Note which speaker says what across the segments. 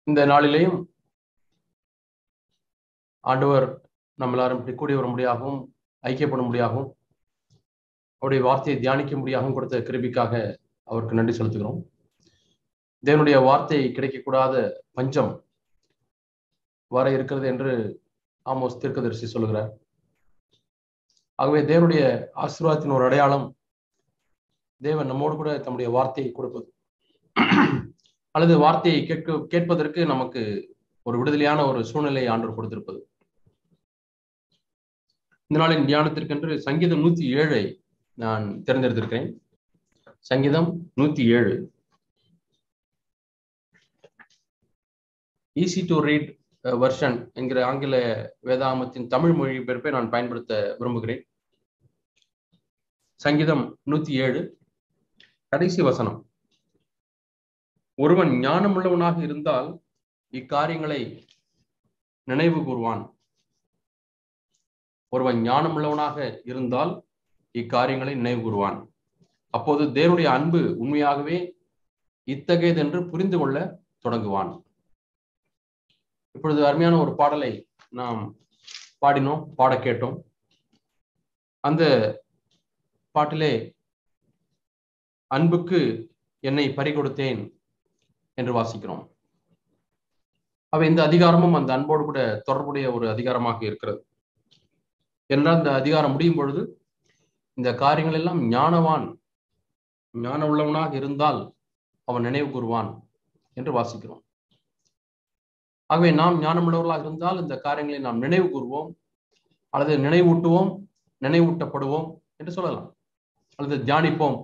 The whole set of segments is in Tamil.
Speaker 1: இந்த நாளிலேயும் ஆண்டவர் நம்ம எல்லாரும் இப்படி கூடி வரும்படியாகவும் ஐக்கியப்படும்படியாகவும் அவருடைய வார்த்தையை தியானிக்க முடியாகவும் கொடுத்த கிருபிக்காக அவருக்கு நன்றி செலுத்துகிறோம் தேவனுடைய வார்த்தை கிடைக்கக்கூடாத பஞ்சம் வர இருக்கிறது என்று ஆமோஸ் தீர்க்கதரிசி சொல்லுகிறார் ஆகவே தேவனுடைய ஆசீர்வாதத்தின் ஒரு அடையாளம் தேவன் நம்மோடு கூட தம்முடைய வார்த்தையை கொடுப்பது அல்லது வார்த்தையை கேட்க கேட்பதற்கு நமக்கு ஒரு விடுதலையான ஒரு சூழ்நிலையை ஆண்டவர் கொடுத்திருப்பது இந்த நாளின் தியானத்திற்கென்று சங்கீதம் நூத்தி ஏழை நான் தேர்ந்தெடுத்திருக்கிறேன் சங்கீதம் நூத்தி ஏழு ஈஸி டு ரீட் வெர்ஷன் என்கிற ஆங்கில வேதாமத்தின் தமிழ் மொழிபெயர்ப்பை நான் பயன்படுத்த விரும்புகிறேன் சங்கீதம் நூத்தி ஏழு கடைசி வசனம் ஒருவன் ஞானமுள்ளவனாக இருந்தால் இக்காரியங்களை நினைவு கூறுவான் ஒருவன் ஞானமுள்ளவனாக இருந்தால் இக்காரியங்களை நினைவு கூறுவான் அப்போது தேவனுடைய அன்பு உண்மையாகவே இத்தகையது என்று புரிந்து கொள்ள தொடங்குவான் இப்பொழுது அருமையான ஒரு பாடலை நாம் பாடினோம் பாட கேட்டோம் அந்த பாட்டிலே அன்புக்கு என்னை பறிகொடுத்தேன் என்று வாசிக்கிறோம் அவ இந்த அதிகாரமும் அந்த அன்போடு கூட தொடர்புடைய ஒரு அதிகாரமாக இருக்கிறது என்றால் இந்த அதிகாரம் முடியும் பொழுது இந்த காரியங்கள் எல்லாம் ஞானவான் ஞான உள்ளவனாக இருந்தால் அவன் நினைவு கூறுவான் என்று வாசிக்கிறோம் ஆகவே நாம் ஞானமுள்ளவர்களாக இருந்தால் இந்த காரியங்களை நாம் நினைவு கூறுவோம் அல்லது நினைவூட்டுவோம் நினைவூட்டப்படுவோம் என்று சொல்லலாம் அல்லது தியானிப்போம்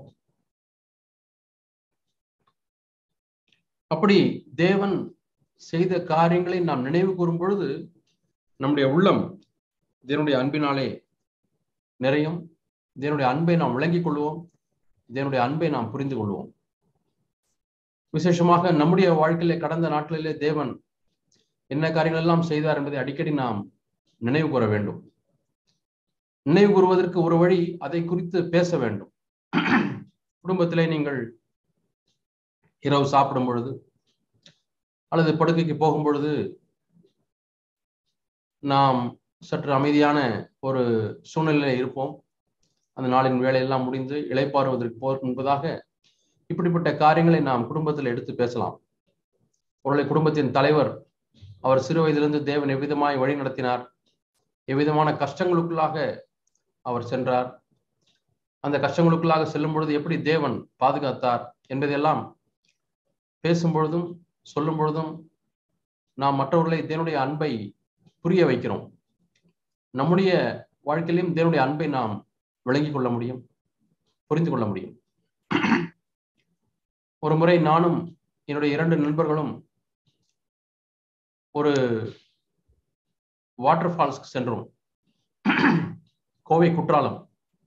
Speaker 1: அப்படி தேவன் செய்த காரியங்களை நாம் நினைவு கூறும் பொழுது நம்முடைய உள்ளம் தேவனுடைய அன்பினாலே நிறையும் தேவனுடைய அன்பை நாம் விளங்கிக் கொள்வோம் தேவனுடைய அன்பை நாம் புரிந்து கொள்வோம் விசேஷமாக நம்முடைய வாழ்க்கையிலே கடந்த நாட்களிலே தேவன் என்ன காரியங்கள் எல்லாம் செய்தார் என்பதை அடிக்கடி நாம் நினைவு கூற வேண்டும் நினைவு கூறுவதற்கு ஒரு வழி அதை குறித்து பேச வேண்டும் குடும்பத்திலே நீங்கள் இரவு சாப்பிடும் பொழுது அல்லது படுக்கைக்கு போகும் பொழுது நாம் சற்று அமைதியான ஒரு சூழ்நிலையில் இருப்போம் அந்த நாளின் வேலையெல்லாம் முடிந்து இளைப்பாறுவதற்கு போ என்பதாக இப்படிப்பட்ட காரியங்களை நாம் குடும்பத்தில் எடுத்து பேசலாம் ஒருவேளை குடும்பத்தின் தலைவர் அவர் சிறு வயதிலிருந்து தேவன் எவ்விதமாய் வழி நடத்தினார் எவ்விதமான கஷ்டங்களுக்குள்ளாக அவர் சென்றார் அந்த கஷ்டங்களுக்குள்ளாக செல்லும் பொழுது எப்படி தேவன் பாதுகாத்தார் என்பதையெல்லாம் பேசும் பொழுதும் சொல்லும் பொழுதும் நாம் மற்றவர்களை தேவனுடைய அன்பை புரிய வைக்கிறோம் நம்முடைய வாழ்க்கையிலும் தேவனுடைய அன்பை நாம் விளங்கிக் கொள்ள முடியும் புரிந்து கொள்ள முடியும் ஒரு முறை நானும் என்னுடைய இரண்டு நண்பர்களும் ஒரு வாட்டர் ஃபால்ஸ்க்கு சென்றோம் கோவை குற்றாலம்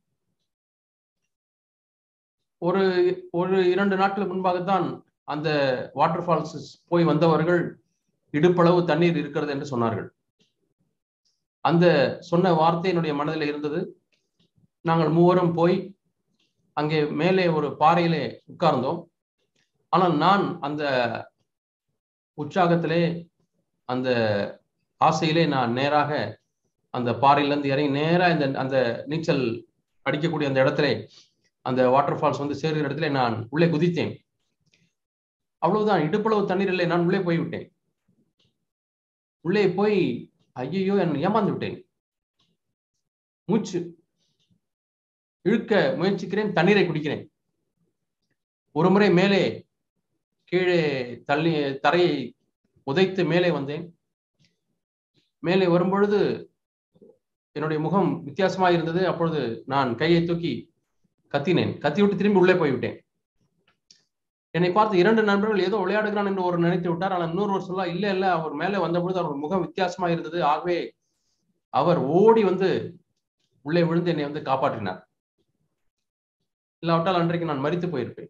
Speaker 1: ஒரு ஒரு இரண்டு நாட்களுக்கு முன்பாகத்தான் அந்த வாட்டர் ஃபால்ஸ் போய் வந்தவர்கள் இடுப்பளவு தண்ணீர் இருக்கிறது என்று சொன்னார்கள் அந்த சொன்ன வார்த்தை என்னுடைய மனதில் இருந்தது நாங்கள் மூவரும் போய் அங்கே மேலே ஒரு பாறையிலே உட்கார்ந்தோம் ஆனால் நான் அந்த உற்சாகத்திலே அந்த ஆசையிலே நான் நேராக அந்த பாறையிலேருந்து இறங்கி நேராக இந்த அந்த நீச்சல் அடிக்கக்கூடிய அந்த இடத்துல அந்த வாட்டர் ஃபால்ஸ் வந்து சேருகிற இடத்துல நான் உள்ளே குதித்தேன் அவ்வளவுதான் இடுப்பளவு தண்ணீர் இல்லை நான் உள்ளே போய்விட்டேன் உள்ளே போய் ஐயோ என் ஏமாந்து விட்டேன் மூச்சு இழுக்க முயற்சிக்கிறேன் தண்ணீரை குடிக்கிறேன் ஒரு முறை மேலே கீழே தள்ளி தரையை உதைத்து மேலே வந்தேன் மேலே வரும்பொழுது என்னுடைய முகம் வித்தியாசமாக இருந்தது அப்பொழுது நான் கையை தூக்கி கத்தினேன் கத்தி விட்டு திரும்பி உள்ளே போய்விட்டேன் என்னை பார்த்து இரண்டு நண்பர்கள் ஏதோ விளையாடுகிறான் என்று ஒரு நினைத்து விட்டார் ஆனால் இன்னொருவர் சொல்ல இல்ல இல்ல அவர் மேலே வந்தபொழுது அவர் முகம் வித்தியாசமா இருந்தது ஆகவே அவர் ஓடி வந்து உள்ளே விழுந்து என்னை வந்து காப்பாற்றினார் இல்லாவிட்டால் அன்றைக்கு நான் மறித்து போயிருப்பேன்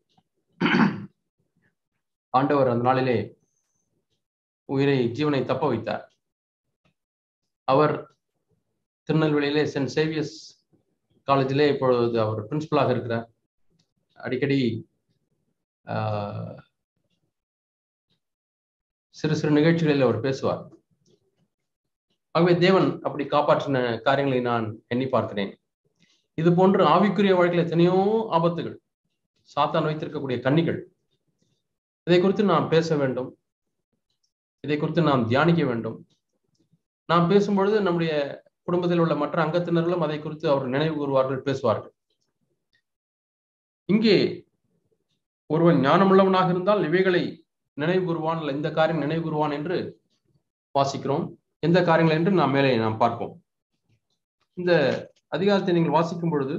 Speaker 1: ஆண்டவர் அந்த நாளிலே உயிரை ஜீவனை தப்ப வைத்தார் அவர் திருநெல்வேலியிலே சென்ட் சேவியர்ஸ் காலேஜிலே இப்பொழுது அவர் பிரின்சிபலாக இருக்கிறார் அடிக்கடி சிறு சிறு நிகழ்ச்சிகளில் அவர் பேசுவார் ஆகவே தேவன் அப்படி காப்பாற்றின காரியங்களை நான் எண்ணி பார்க்கிறேன் இது போன்று ஆவிக்குரிய வாழ்க்கையில் எத்தனையோ ஆபத்துகள் சாத்தான் வைத்திருக்கக்கூடிய கன்னிகள் இதை குறித்து நாம் பேச வேண்டும் இதை குறித்து நாம் தியானிக்க வேண்டும் நாம் பேசும்பொழுது நம்முடைய குடும்பத்தில் உள்ள மற்ற அங்கத்தினர்களும் அதை குறித்து அவர் நினைவு கூறுவார்கள் பேசுவார்கள் இங்கே ஒருவன் ஞானமுள்ளவனாக இருந்தால் இவைகளை நினைவு கூறுவான் இல்லை இந்த காரியம் நினைவு கூறுவான் என்று வாசிக்கிறோம் எந்த காரியங்கள் என்று நாம் மேலே நாம் பார்ப்போம் இந்த அதிகாரத்தை நீங்கள் வாசிக்கும் பொழுது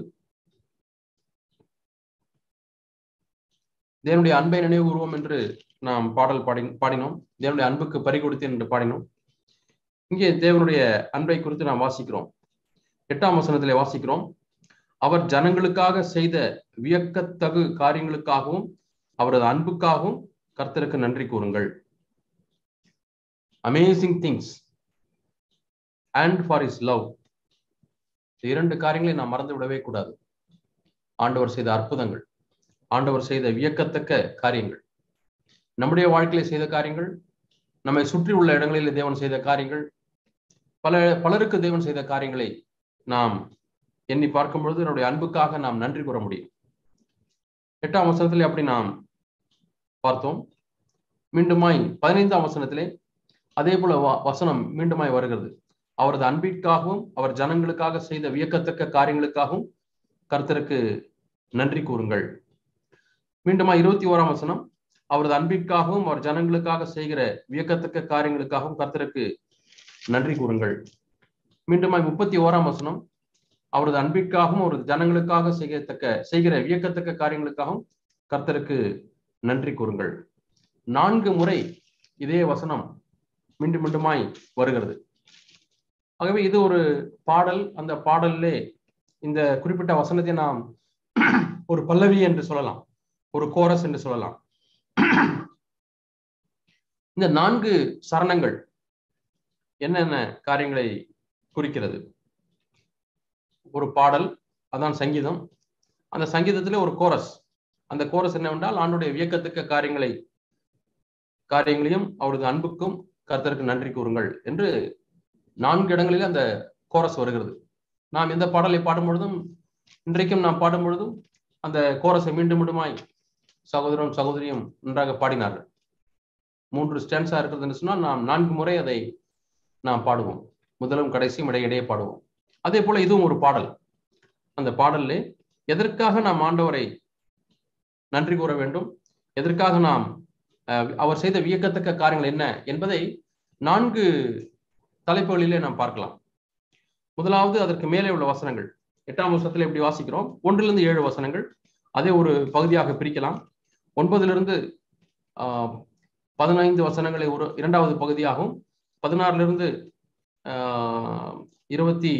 Speaker 1: தேவனுடைய அன்பை நினைவு கூறுவோம் என்று நாம் பாடல் பாடி பாடினோம் தேவனுடைய அன்புக்கு பறி கொடுத்தேன் என்று பாடினோம் இங்கே தேவனுடைய அன்பை குறித்து நாம் வாசிக்கிறோம் எட்டாம் வசனத்திலே வாசிக்கிறோம் அவர் ஜனங்களுக்காக செய்த வியக்கத்தகு காரியங்களுக்காகவும் அவரது அன்புக்காகவும் கர்த்தருக்கு நன்றி கூறுங்கள் amazing things and for is love இரண்டு காரியங்களை நாம் மறந்து விடவே கூடாது ஆண்டவர் செய்த அற்புதங்கள் ஆண்டவர் செய்த வியக்கத்தக்க காரியங்கள் நம்முடைய வாழ்க்கையில செய்த காரியங்கள் நம்மை சுற்றி உள்ள இடங்களில் தேவன் செய்த காரியங்கள் பல பலருக்கு தேவன் செய்த காரியங்களை நாம் எண்ணி பார்க்கும் பொழுது என்னுடைய அன்புக்காக நாம் நன்றி கூற முடியும் எட்டாம் வசனத்திலே அப்படி நாம் பார்த்தோம் மீண்டுமாய் பதினைந்தாம் வசனத்திலே அதே போல வசனம் மீண்டுமாய் வருகிறது அவரது அன்பிற்காகவும் அவர் ஜனங்களுக்காக செய்த வியக்கத்தக்க காரியங்களுக்காகவும் கர்த்தருக்கு நன்றி கூறுங்கள் மீண்டுமா இருபத்தி ஓராம் வசனம் அவரது அன்பிற்காகவும் அவர் ஜனங்களுக்காக செய்கிற வியக்கத்தக்க காரியங்களுக்காகவும் கர்த்தருக்கு நன்றி கூறுங்கள் மீண்டுமாய் முப்பத்தி ஓராம் வசனம் அவரது அன்பிற்காகவும் அவரது ஜனங்களுக்காக செய்யத்தக்க செய்கிற வியக்கத்தக்க காரியங்களுக்காகவும் கர்த்தருக்கு நன்றி கூறுங்கள் நான்கு முறை இதே வசனம் மீண்டும் மீண்டுமாய் வருகிறது ஆகவே இது ஒரு பாடல் அந்த பாடலிலே இந்த குறிப்பிட்ட வசனத்தை நாம் ஒரு பல்லவி என்று சொல்லலாம் ஒரு கோரஸ் என்று சொல்லலாம் இந்த நான்கு சரணங்கள் என்னென்ன காரியங்களை குறிக்கிறது ஒரு பாடல் அதான் சங்கீதம் அந்த சங்கீதத்துல ஒரு கோரஸ் அந்த கோரஸ் என்னவென்றால் ஆண்டுடைய வியக்கத்தக்க காரியங்களை காரியங்களையும் அவரது அன்புக்கும் கர்த்தருக்கு நன்றி கூறுங்கள் என்று நான்கு இடங்களில் அந்த கோரஸ் வருகிறது நாம் எந்த பாடலை பாடும் பொழுதும் இன்றைக்கும் நாம் பாடும் பொழுதும் அந்த கோரஸை மீண்டும் மீண்டுமாய் சகோதரன் சகோதரியும் நன்றாக பாடினார்கள் மூன்று ஸ்டான்ஸா இருக்கிறதுன்னு சொன்னால் நாம் நான்கு முறை அதை நாம் பாடுவோம் முதலும் கடைசியும் இடையிடையே பாடுவோம் அதே போல இதுவும் ஒரு பாடல் அந்த பாடல்ல எதற்காக நாம் ஆண்டவரை நன்றி கூற வேண்டும் எதற்காக நாம் அவர் செய்த வியக்கத்தக்க காரியங்கள் என்ன என்பதை நான்கு தலைப்புகளிலே நாம் பார்க்கலாம் முதலாவது அதற்கு மேலே உள்ள வசனங்கள் எட்டாம் வருஷத்துல எப்படி வாசிக்கிறோம் ஒன்றிலிருந்து ஏழு வசனங்கள் அதே ஒரு பகுதியாக பிரிக்கலாம் ஒன்பதிலிருந்து ஆஹ் பதினைந்து வசனங்களை ஒரு இரண்டாவது பகுதியாகவும் பதினாறிலிருந்து ஆஹ் இருபத்தி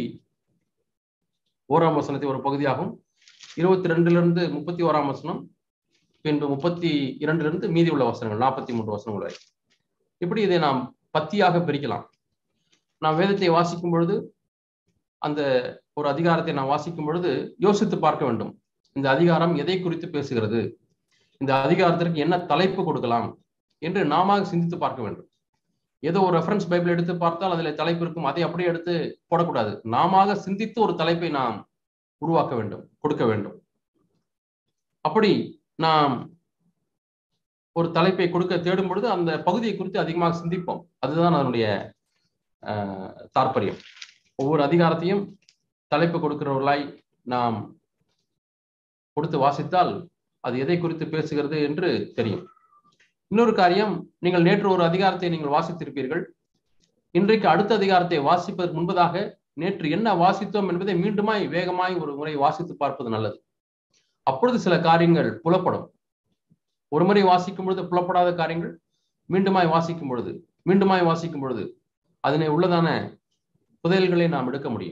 Speaker 1: ஓராம் வசனத்தை ஒரு பகுதியாகவும் இருபத்தி ரெண்டுல இருந்து முப்பத்தி ஓராம் வசனம் பின்பு முப்பத்தி இரண்டிலிருந்து மீதி உள்ள வசனங்கள் நாற்பத்தி மூன்று வசனங்கள் வரை இப்படி இதை நாம் பத்தியாக பிரிக்கலாம் நாம் வேதத்தை வாசிக்கும் பொழுது அந்த ஒரு அதிகாரத்தை நாம் வாசிக்கும் பொழுது யோசித்து பார்க்க வேண்டும் இந்த அதிகாரம் எதை குறித்து பேசுகிறது இந்த அதிகாரத்திற்கு என்ன தலைப்பு கொடுக்கலாம் என்று நாம சிந்தித்து பார்க்க வேண்டும் ஏதோ ஒரு ரெஃபரன்ஸ் பைபிள் எடுத்து பார்த்தால் அதில் தலைப்பு இருக்கும் அதை அப்படியே எடுத்து போடக்கூடாது நாம சிந்தித்து ஒரு தலைப்பை நாம் உருவாக்க வேண்டும் கொடுக்க வேண்டும் அப்படி நாம் ஒரு தலைப்பை கொடுக்க தேடும் பொழுது அந்த பகுதியை குறித்து அதிகமாக சிந்திப்போம் அதுதான் அதனுடைய தாற்பயம் ஒவ்வொரு அதிகாரத்தையும் தலைப்பு கொடுக்கிறவர்களாய் நாம் கொடுத்து வாசித்தால் அது எதை குறித்து பேசுகிறது என்று தெரியும் இன்னொரு காரியம் நீங்கள் நேற்று ஒரு அதிகாரத்தை நீங்கள் வாசித்திருப்பீர்கள் இன்றைக்கு அடுத்த அதிகாரத்தை வாசிப்பதற்கு முன்பதாக நேற்று என்ன வாசித்தோம் என்பதை மீண்டுமாய் வேகமாய் ஒரு முறை வாசித்து பார்ப்பது நல்லது அப்பொழுது சில காரியங்கள் புலப்படும் ஒரு முறை வாசிக்கும் பொழுது புலப்படாத காரியங்கள் மீண்டுமாய் வாசிக்கும் பொழுது மீண்டுமாய் வாசிக்கும் பொழுது அதனை உள்ளதான புதையல்களை நாம் எடுக்க முடியும்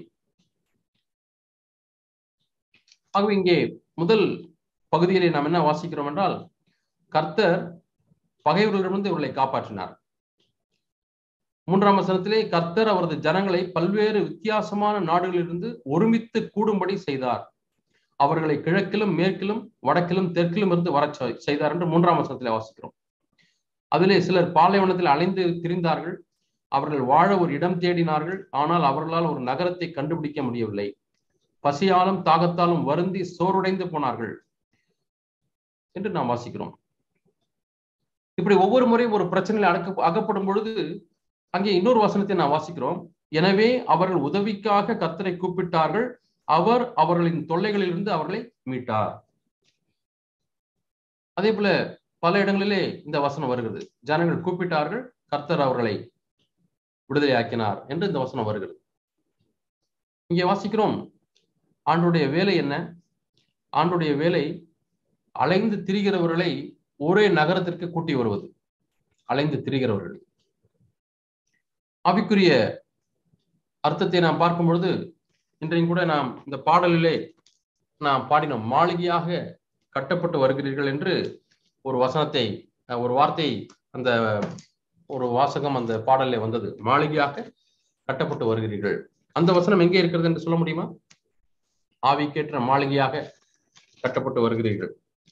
Speaker 1: ஆகவே இங்கே முதல் பகுதியிலே நாம் என்ன வாசிக்கிறோம் என்றால் கர்த்தர் பகைவர்களிடமிருந்து இவர்களை காப்பாற்றினார் மூன்றாம் வசனத்திலே கர்த்தர் அவரது ஜனங்களை பல்வேறு வித்தியாசமான நாடுகளிலிருந்து ஒருமித்து கூடும்படி செய்தார் அவர்களை கிழக்கிலும் மேற்கிலும் வடக்கிலும் தெற்கிலும் இருந்து வர செய்தார் என்று மூன்றாம் வசனத்திலே வாசிக்கிறோம் அதிலே சிலர் பாலைவனத்தில் அலைந்து திரிந்தார்கள் அவர்கள் வாழ ஒரு இடம் தேடினார்கள் ஆனால் அவர்களால் ஒரு நகரத்தை கண்டுபிடிக்க முடியவில்லை பசியாலும் தாகத்தாலும் வருந்தி சோர்வுடைந்து போனார்கள் என்று நாம் வாசிக்கிறோம் இப்படி ஒவ்வொரு முறையும் ஒரு பிரச்சனையில் அடக்க அகப்படும் பொழுது அங்கே இன்னொரு வசனத்தை நாம் வாசிக்கிறோம் எனவே அவர்கள் உதவிக்காக கத்தரை கூப்பிட்டார்கள் அவர் அவர்களின் தொல்லைகளிலிருந்து அவர்களை மீட்டார் அதே போல பல இடங்களிலே இந்த வசனம் வருகிறது ஜனங்கள் கூப்பிட்டார்கள் கர்த்தர் அவர்களை விடுதலையாக்கினார் என்று இந்த வசனம் வருகிறது இங்கே வாசிக்கிறோம் ஆண்டுடைய வேலை என்ன ஆண்டுடைய வேலை அலைந்து திரிகிறவர்களை ஒரே நகரத்திற்கு கூட்டி வருவது அலைந்து திரிகிறவர்கள் ஆவிக்குரிய அர்த்தத்தை நாம் பார்க்கும் பொழுது இன்றையும் கூட நாம் இந்த பாடலிலே நாம் பாடினோம் மாளிகையாக கட்டப்பட்டு வருகிறீர்கள் என்று ஒரு வசனத்தை ஒரு வார்த்தை அந்த ஒரு வாசகம் அந்த பாடலில் வந்தது மாளிகையாக கட்டப்பட்டு வருகிறீர்கள் அந்த வசனம் எங்கே இருக்கிறது என்று சொல்ல முடியுமா ஆவிக்கேற்ற மாளிகையாக கட்டப்பட்டு வருகிறீர்கள்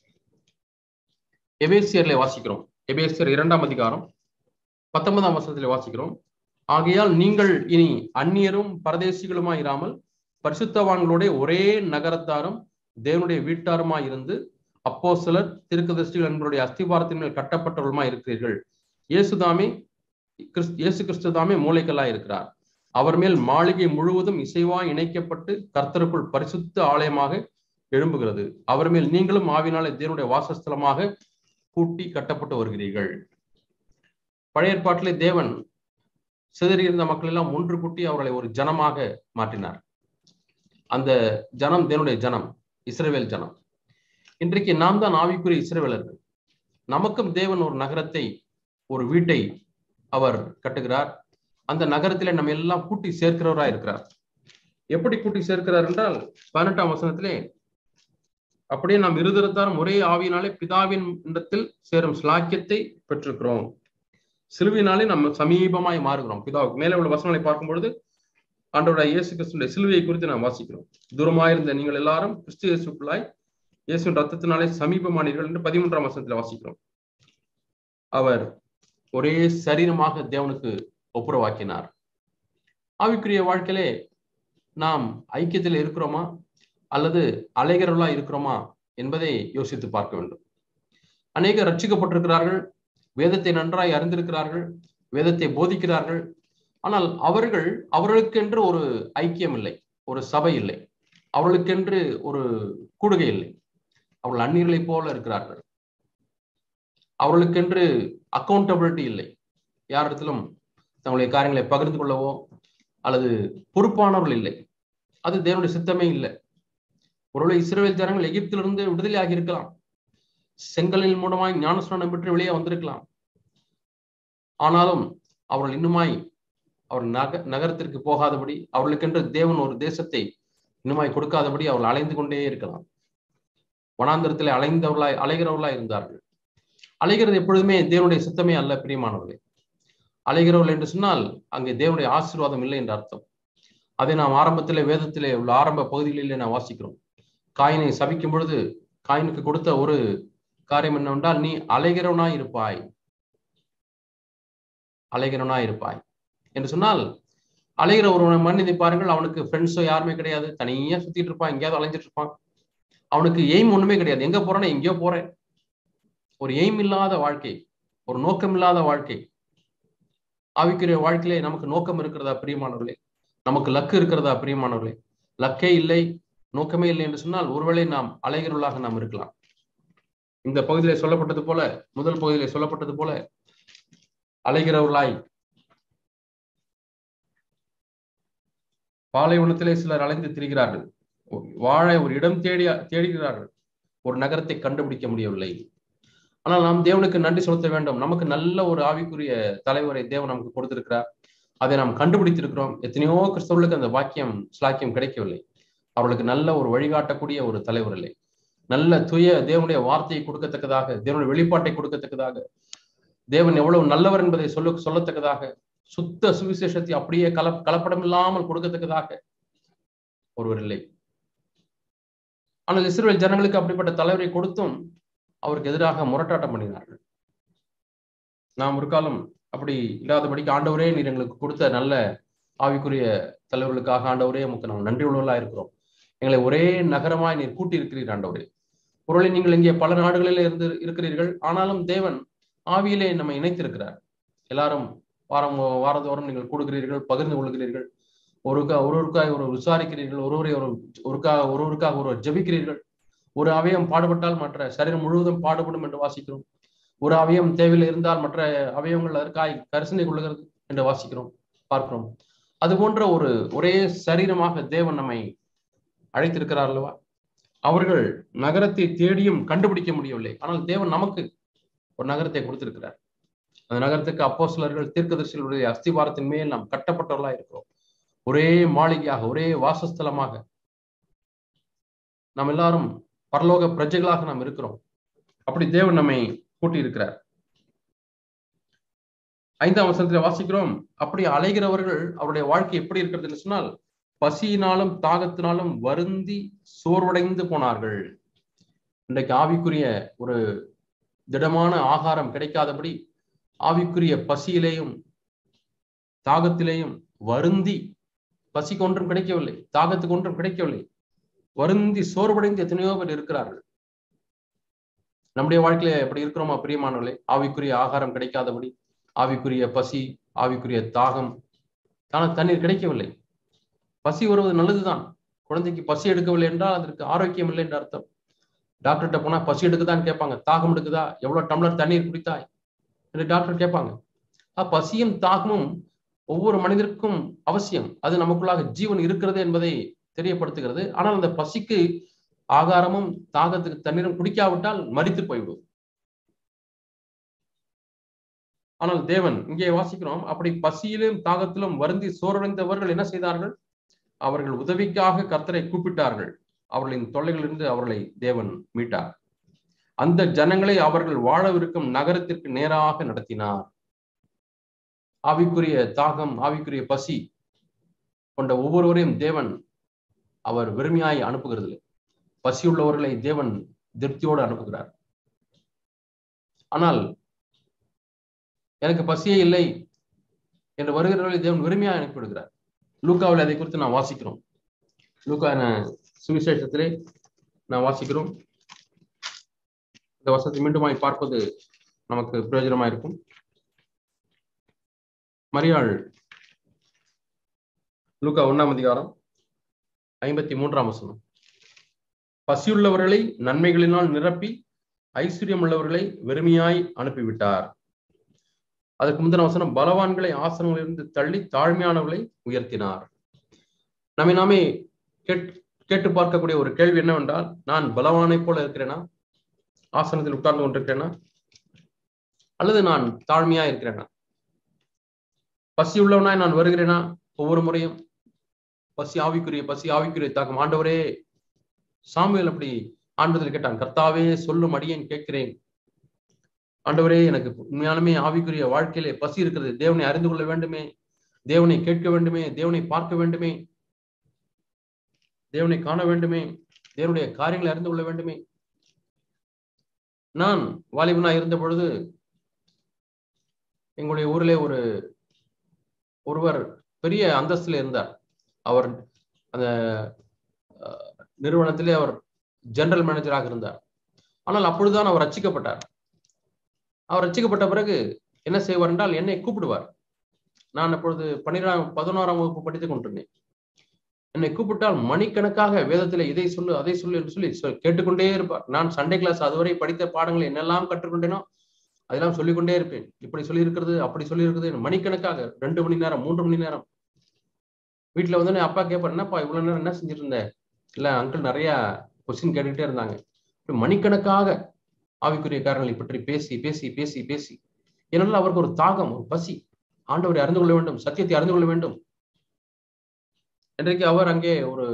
Speaker 1: எபேசியர்ல வாசிக்கிறோம் எபேசியர் இரண்டாம் அதிகாரம் பத்தொன்பதாம் வசனத்தில் வாசிக்கிறோம் ஆகையால் நீங்கள் இனி அந்நியரும் பரதேசிகளுமாய் இராமல் பரிசுத்தவான்களுடைய ஒரே நகரத்தாரும் தேவனுடைய வீட்டாருமாய் இருந்து அப்போ சிலர் திருக்கதர்ஷ்டிகள் என்பவருடைய அஸ்திபாரத்தின் மேல் கட்டப்பட்டவர்களுமாய் இருக்கிறீர்கள் இயேசுதாமே இயேசு கிறிஸ்துதாமே மூளைக்கல்லாய் இருக்கிறார் அவர் மேல் மாளிகை முழுவதும் இசைவாய் இணைக்கப்பட்டு கர்த்தருக்குள் பரிசுத்த ஆலயமாக எழும்புகிறது அவர் மேல் நீங்களும் ஆவினாலே தேவனுடைய வாசஸ்தலமாக கூட்டி கட்டப்பட்டு வருகிறீர்கள் பழைய ஏற்பாட்டிலே தேவன் சிதறியிருந்த மக்கள் எல்லாம் ஒன்று கூட்டி அவர்களை ஒரு ஜனமாக மாற்றினார் அந்த ஜனம் தேவனுடைய ஜனம் இஸ்ரேவேல் ஜனம் இன்றைக்கு நாம் தான் ஆவிக்குரிய இஸ்ரேவேலர்கள் நமக்கும் தேவன் ஒரு நகரத்தை ஒரு வீட்டை அவர் கட்டுகிறார் அந்த நகரத்திலே நம்ம எல்லாம் கூட்டி சேர்க்கிறவராய் இருக்கிறார் எப்படி கூட்டி சேர்க்கிறார் என்றால் பதினெட்டாம் வசனத்திலே அப்படியே நாம் இருதரத்தாரும் ஒரே ஆவியினாலே பிதாவின் இடத்தில் சேரும் ஸ்லாக்கியத்தை பெற்றிருக்கிறோம் சிலுவினாலே நம்ம சமீபமாய் மாறுகிறோம் பிதாவுக்கு மேலே உள்ள வசனங்களை பார்க்கும் பொழுது ஆண்டோட இயேசு கிறிஸ்துடைய சிலுவையை குறித்து நாம் வாசிக்கிறோம் தூரமாயிருந்த நீங்கள் எல்லாரும் கிறிஸ்து இயேசுக்குள்ளாய் இயேசுவின் ரத்தத்தினாலே சமீபமானீர்கள் என்று பதிமூன்றாம் வசனத்தில் வாசிக்கிறோம் அவர் ஒரே சரீரமாக தேவனுக்கு ஒப்புரவாக்கினார் ஆவிக்குரிய வாழ்க்கையிலே நாம் ஐக்கியத்தில் இருக்கிறோமா அல்லது அலைகிறவர்களா இருக்கிறோமா என்பதை யோசித்து பார்க்க வேண்டும் அநேகர் ரட்சிக்கப்பட்டிருக்கிறார்கள் வேதத்தை நன்றாய் அறிந்திருக்கிறார்கள் வேதத்தை போதிக்கிறார்கள் ஆனால் அவர்கள் அவர்களுக்கென்று ஒரு ஐக்கியம் இல்லை ஒரு சபை இல்லை அவர்களுக்கென்று ஒரு கூடுகை இல்லை அவர்கள் அந்நியர்களைப் போல இருக்கிறார்கள் அவர்களுக்கென்று அக்கௌண்டபிலிட்டி இல்லை யாரிடத்திலும் தங்களுடைய காரியங்களை பகிர்ந்து கொள்ளவோ அல்லது பொறுப்பானவர்கள் இல்லை அது தேவனுடைய சித்தமே இல்லை ஒருவேளை இஸ்ரேல் ஜனங்கள் எகிப்திலிருந்து விடுதலை ஆகி இருக்கலாம் செங்கலின் மூலமாய் ஞானஸ்நானம் பெற்று வெளியே வந்திருக்கலாம் ஆனாலும் அவர்கள் இன்னுமாய் அவர் நக நகரத்திற்கு போகாதபடி அவர்களுக்கென்று தேவன் ஒரு தேசத்தை இன்னுமாய் கொடுக்காதபடி அவர்கள் அலைந்து கொண்டே இருக்கலாம் வனாந்திரத்திலே அலைந்தவர்களாய் அலைகிறவர்களாய் இருந்தார்கள் அலைகிறது எப்பொழுதுமே தேவனுடைய சித்தமே அல்ல பிரியமானவர்களே அலைகிறவர்கள் என்று சொன்னால் அங்கே தேவனுடைய ஆசீர்வாதம் இல்லை என்று அர்த்தம் அதை நாம் ஆரம்பத்திலே வேதத்திலே உள்ள ஆரம்ப பகுதிகளிலே நாம் வாசிக்கிறோம் காயினை சபிக்கும் பொழுது காயினுக்கு கொடுத்த ஒரு காரியம் என்னவென்றால் நீ அலைகிறவனாய் இருப்பாய் அலைகிறவனாய் இருப்பாய் என்று சொன்னால் அலைகிற ஒரு மனிதை பாருங்கள் அவனுக்கு ஃப்ரெண்ட்ஸோ யாருமே கிடையாது தனியா சுத்திட்டு இருப்பான் எங்கேயாவது அலைஞ்சிட்டு இருப்பான் அவனுக்கு எய்ம் ஒண்ணுமே கிடையாது எங்க போறேன்னா எங்கேயோ போறேன் ஒரு எய்ம் இல்லாத வாழ்க்கை ஒரு நோக்கம் இல்லாத வாழ்க்கை ஆவிக்குரிய வாழ்க்கையிலே நமக்கு நோக்கம் இருக்கிறதா பிரியமானவர்களே நமக்கு லக்கு இருக்கிறதா பிரியமானவர்களே லக்கே இல்லை நோக்கமே இல்லை என்று சொன்னால் ஒருவேளை நாம் அலைகிறவர்களாக நாம் இருக்கலாம் இந்த பகுதியிலே சொல்லப்பட்டது போல முதல் பகுதியிலே சொல்லப்பட்டது போல அலைகிறவர்களாய் பாலைவனத்திலே சிலர் அலைந்து திரிகிறார்கள் வாழ ஒரு இடம் தேடி தேடுகிறார்கள் ஒரு நகரத்தை கண்டுபிடிக்க முடியவில்லை ஆனால் நாம் தேவனுக்கு நன்றி செலுத்த வேண்டும் நமக்கு நல்ல ஒரு ஆவிக்குரிய தலைவரை தேவன் நமக்கு கொடுத்திருக்கிறார் அதை நாம் கண்டுபிடித்திருக்கிறோம் எத்தனையோ கிறிஸ்தவர்களுக்கு அந்த வாக்கியம் ஸ்லாக்கியம் கிடைக்கவில்லை அவர்களுக்கு நல்ல ஒரு வழிகாட்டக்கூடிய ஒரு தலைவர் இல்லை நல்ல துய தேவனுடைய வார்த்தையை கொடுக்கத்தக்கதாக தேவனுடைய வெளிப்பாட்டை கொடுக்கத்தக்கதாக தேவன் எவ்வளவு நல்லவர் என்பதை சொல்ல சொல்லத்தக்கதாக சுத்த சுவிசேஷத்தை அப்படியே கல கலப்படம் இல்லாமல் கொடுக்கத்தக்கதாக ஒருவர் இல்லை ஆனால் இஸ்ரேல் ஜனங்களுக்கு அப்படிப்பட்ட தலைவரை கொடுத்தும் அவருக்கு எதிராக முரட்டாட்டம் பண்ணினார்கள் நாம் ஒரு காலம் அப்படி இல்லாதபடிக்கு ஆண்டவரே நீர் எங்களுக்கு கொடுத்த நல்ல ஆவிக்குரிய தலைவர்களுக்காக ஆண்டவரே உமக்கு நாம் நன்றி உள்ளவர்களா இருக்கிறோம் எங்களை ஒரே நகரமாய் நீர் கூட்டி இருக்கிறீர் ஆண்டவரே பொருளை நீங்கள் இங்கே பல நாடுகளில் இருந்து இருக்கிறீர்கள் ஆனாலும் தேவன் ஆவியிலே நம்மை இணைத்திருக்கிறார் எல்லாரும் வாரம் வாரந்தோறும் நீங்கள் கூடுகிறீர்கள் பகிர்ந்து கொள்கிறீர்கள் ஒருக்கா ஒருவருக்காக ஒரு விசாரிக்கிறீர்கள் ஒருவரை ஒரு ஒருக்காக ஒருவருக்காக ஒருவர் ஜெபிக்கிறீர்கள் ஒரு அவயம் பாடுபட்டால் மற்ற சரீரம் முழுவதும் பாடுபடும் என்று வாசிக்கிறோம் ஒரு அவயம் தேவையில் இருந்தால் மற்ற அவயவங்கள் அதற்காய் கரிசனை கொள்ளுகிறது என்று வாசிக்கிறோம் பார்க்கிறோம் அது போன்ற ஒரு ஒரே சரீரமாக தேவன் நம்மை அழைத்திருக்கிறார் அல்லவா அவர்கள் நகரத்தை தேடியும் கண்டுபிடிக்க முடியவில்லை ஆனால் தேவன் நமக்கு ஒரு நகரத்தை கொடுத்திருக்கிறார் அந்த நகரத்துக்கு அப்போ சிலர்கள் தீர்க்கதரிசிகளுடைய அஸ்திவாரத்தின் மேல் நாம் கட்டப்பட்டவர்களா இருக்கிறோம் ஒரே மாளிகையாக ஒரே வாசஸ்தலமாக நாம் எல்லாரும் பரலோக பிரஜைகளாக நாம் இருக்கிறோம் அப்படி தேவன் நம்மை கூட்டி இருக்கிறார் ஐந்தாம் வசனத்துல வாசிக்கிறோம் அப்படி அலைகிறவர்கள் அவருடைய வாழ்க்கை எப்படி இருக்கிறதுன்னு சொன்னால் பசியினாலும் தாகத்தினாலும் வருந்தி சோர்வடைந்து போனார்கள் இன்றைக்கு ஆவிக்குரிய ஒரு திடமான ஆகாரம் கிடைக்காதபடி ஆவிக்குரிய பசியிலேயும் தாகத்திலேயும் வருந்தி பசிக்கு ஒன்றும் கிடைக்கவில்லை தாகத்துக்கு ஒன்றும் கிடைக்கவில்லை வருந்தி சோர்வடைந்து எத்தனையோ பேர் இருக்கிறார்கள் நம்முடைய வாழ்க்கையில எப்படி இருக்கிறோமா பிரியமானவர்களே ஆவிக்குரிய ஆகாரம் கிடைக்காதபடி ஆவிக்குரிய பசி ஆவிக்குரிய தாகம் ஆனால் தண்ணீர் கிடைக்கவில்லை பசி வருவது நல்லதுதான் குழந்தைக்கு பசி எடுக்கவில்லை என்றால் அதற்கு ஆரோக்கியம் இல்லை என்று அர்த்தம் டாக்டர்கிட்ட போனா பசி எடுக்குதான்னு கேட்பாங்க தாகம் எடுக்குதா எவ்வளவு டம்ளர் தண்ணீர் குடித்தாய் என்று டாக்டர் கேட்பாங்க பசியும் தாகமும் ஒவ்வொரு மனிதருக்கும் அவசியம் அது நமக்குள்ளாக ஜீவன் இருக்கிறது என்பதை தெரியப்படுத்துகிறது ஆனால் அந்த பசிக்கு ஆகாரமும் தாகத்துக்கு தண்ணீரும் குடிக்காவிட்டால் மறித்து போய்விடும் ஆனால் தேவன் இங்கே வாசிக்கிறோம் அப்படி பசியிலும் தாகத்திலும் வருந்தி சோர்வடைந்தவர்கள் என்ன செய்தார்கள் அவர்கள் உதவிக்காக கர்த்தரை கூப்பிட்டார்கள் அவர்களின் தொல்லைகளிலிருந்து அவர்களை தேவன் மீட்டார் அந்த ஜனங்களை அவர்கள் வாழவிருக்கும் நகரத்திற்கு நேராக நடத்தினார் ஆவிக்குரிய தாகம் ஆவிக்குரிய பசி கொண்ட ஒவ்வொருவரையும் தேவன் அவர் வெறுமையாய் அனுப்புகிறது பசியுள்ளவர்களை தேவன் திருப்தியோடு அனுப்புகிறார் ஆனால் எனக்கு பசியே இல்லை என்று வருகிறவர்களை தேவன் வெறுமையாக அனுப்பிவிடுகிறார் லூக்காவில் அதை குறித்து நான் வாசிக்கிறோம் லூக்கா சுவிசேஷத்திலே நான் வாசிக்கிறோம் இந்த வசத்தை மீண்டுமாய் பார்ப்பது நமக்கு பிரயோஜனமா இருக்கும் மரியாள் லூக்கா ஒன்னாம் அதிகாரம் ஐம்பத்தி மூன்றாம் வசனம் பசியுள்ளவர்களை நன்மைகளினால் நிரப்பி ஐஸ்வர்யம் உள்ளவர்களை வெறுமையாய் அனுப்பிவிட்டார் அதற்கு முந்தின வசனம் பலவான்களை ஆசனங்களிலிருந்து தள்ளி தாழ்மையானவர்களை உயர்த்தினார் நம்மை நாமே கேட் கேட்டு பார்க்கக்கூடிய ஒரு கேள்வி என்னவென்றால் நான் பலவானை போல இருக்கிறேனா ஆசனத்தில் உட்கார்ந்து கொண்டிருக்கிறேனா அல்லது நான் தாழ்மையா இருக்கிறேனா பசி உள்ளவனாய் நான் வருகிறேனா ஒவ்வொரு முறையும் பசி ஆவிக்குரிய பசி ஆவிக்குரிய தாக்கம் ஆண்டவரே சாமுவேல் அப்படி ஆண்டதில் கேட்டான் கர்த்தாவே சொல்லும் அடியேன் கேட்கிறேன் ஆண்டவரே எனக்கு உண்மையாலுமே ஆவிக்குரிய வாழ்க்கையிலே பசி இருக்கிறது தேவனை அறிந்து கொள்ள வேண்டுமே தேவனை கேட்க வேண்டுமே தேவனை பார்க்க வேண்டுமே தேவனை காண வேண்டுமே தேவனுடைய காரியங்களை அறிந்து கொள்ள வேண்டுமே நான் வாலிபனா இருந்த பொழுது எங்களுடைய ஊரிலே ஒரு ஒருவர் பெரிய அந்தஸ்துல இருந்தார் அவர் அந்த நிறுவனத்திலே அவர் ஜெனரல் மேனேஜராக இருந்தார் ஆனால் அப்பொழுதுதான் அவர் ரச்சிக்கப்பட்டார் அவர் ரச்சிக்கப்பட்ட பிறகு என்ன செய்வார் என்றால் என்னை கூப்பிடுவார் நான் அப்பொழுது பன்னிரெண்டாம் பதினோராம் வகுப்பு படித்துக் கொண்டிருந்தேன் என்னை கூப்பிட்டால் மணிக்கணக்காக வேதத்துல இதை சொல்லு அதை சொல்லு என்று சொல்லி கேட்டுக்கொண்டே இருப்பார் நான் சண்டே கிளாஸ் அதுவரை படித்த பாடங்களை என்னெல்லாம் கற்றுக்கொண்டேனோ அதெல்லாம் சொல்லிக்கொண்டே இருப்பேன் இப்படி சொல்லி இருக்கிறது அப்படி சொல்லி இருக்குது மணிக்கணக்காக ரெண்டு மணி நேரம் மூன்று மணி நேரம் வீட்டுல வந்து அப்பா கேட்பார் என்னப்பா இவ்வளவு நேரம் என்ன செஞ்சுட்டு இருந்த இல்ல அங்கிள் நிறைய கொஸ்டின் கேட்டுக்கிட்டே இருந்தாங்க மணிக்கணக்காக ஆவிக்குரிய காரணங்களை பற்றி பேசி பேசி பேசி பேசி ஏனென்றால் அவருக்கு ஒரு தாகம் ஒரு பசி ஆண்டவரை அறிந்து கொள்ள வேண்டும் சத்தியத்தை அறிந்து கொள்ள வேண்டும் இன்றைக்கு அவர் அங்கே ஒரு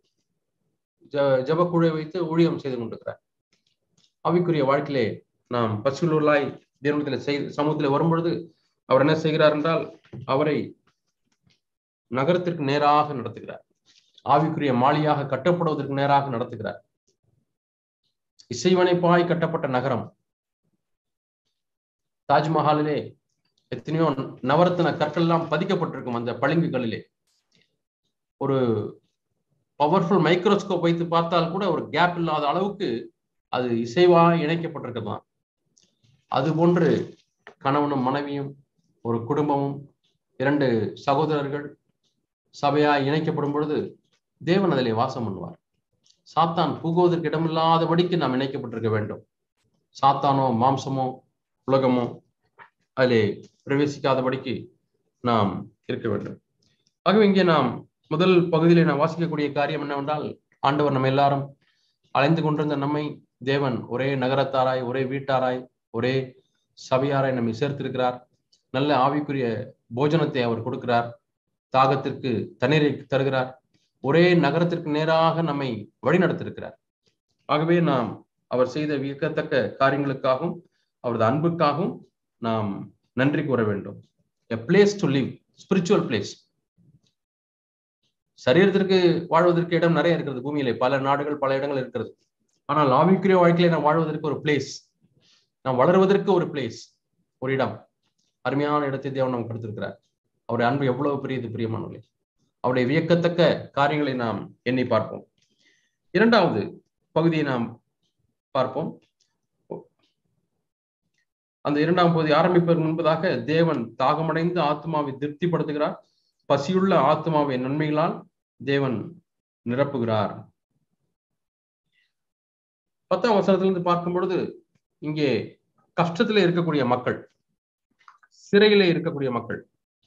Speaker 1: ஜப குழை வைத்து ஊழியம் செய்து கொண்டிருக்கிறார் ஆவிக்குரிய வாழ்க்கையிலே நாம் பசுலூர்லாய் தேவனத்தில் செய் சமூகத்தில் வரும்பொழுது அவர் என்ன செய்கிறார் என்றால் அவரை நகரத்திற்கு நேராக நடத்துகிறார் ஆவிக்குரிய மாளியாக கட்டப்படுவதற்கு நேராக நடத்துகிறார் இசைவனைப்பாய் கட்டப்பட்ட நகரம் தாஜ்மஹாலிலே எத்தனையோ நவரத்தின கற்கள் எல்லாம் பதிக்கப்பட்டிருக்கும் அந்த பளிங்குகளிலே ஒரு பவர்ஃபுல் மைக்ரோஸ்கோப் வைத்து பார்த்தால் கூட ஒரு கேப் இல்லாத அளவுக்கு அது இசைவா இணைக்கப்பட்டிருக்குதான் அது போன்று கணவனும் மனைவியும் ஒரு குடும்பமும் இரண்டு சகோதரர்கள் சபையா இணைக்கப்படும் பொழுது தேவன் அதிலே வாசம் பண்ணுவார் சாத்தான் புகுவதற்கு இடமில்லாதபடிக்கு நாம் இணைக்கப்பட்டிருக்க வேண்டும் சாத்தானோ மாம்சமோ உலகமோ அதிலே பிரவேசிக்காதபடிக்கு நாம் இருக்க வேண்டும் ஆகவே இங்கே நாம் முதல் பகுதியிலே நாம் வாசிக்கக்கூடிய காரியம் என்னவென்றால் ஆண்டவர் நம்ம எல்லாரும் அலைந்து கொண்டிருந்த நம்மை தேவன் ஒரே நகரத்தாராய் ஒரே வீட்டாராய் ஒரே சபையாராய் நம்மை சேர்த்திருக்கிறார் நல்ல ஆவிக்குரிய போஜனத்தை அவர் கொடுக்கிறார் தாகத்திற்கு தண்ணீரை தருகிறார் ஒரே நகரத்திற்கு நேராக நம்மை வழிநடத்திருக்கிறார் ஆகவே நாம் அவர் செய்த வியக்கத்தக்க காரியங்களுக்காகவும் அவரது அன்புக்காகவும் நாம் நன்றி கூற வேண்டும் a place to live spiritual place சரீரத்திற்கு வாழ்வதற்கு இடம் நிறைய இருக்கிறது பூமியிலே பல நாடுகள் பல இடங்கள் இருக்கிறது ஆனால் ஆவிக்குரிய வாழ்க்கையில நாம் வாழ்வதற்கு ஒரு பிளேஸ் நாம் வளருவதற்கு ஒரு பிளேஸ் ஒரு இடம் அருமையான இடத்தை தேவன் நமக்கு கொடுத்திருக்கிறார் அவருடைய அன்பு எவ்வளவு பெரியது பிரியமானவர்களே அவருடைய வியக்கத்தக்க காரியங்களை நாம் எண்ணி பார்ப்போம் இரண்டாவது பகுதியை நாம் பார்ப்போம் அந்த இரண்டாம் பகுதி ஆரம்பிப்பதற்கு முன்பதாக தேவன் தாகமடைந்து ஆத்மாவை திருப்திப்படுத்துகிறார் பசியுள்ள ஆத்மாவை நன்மைகளால் தேவன் நிரப்புகிறார் பத்தாம் வசனத்திலிருந்து பார்க்கும் பொழுது இங்கே கஷ்டத்திலே இருக்கக்கூடிய மக்கள் சிறையிலே இருக்கக்கூடிய மக்கள்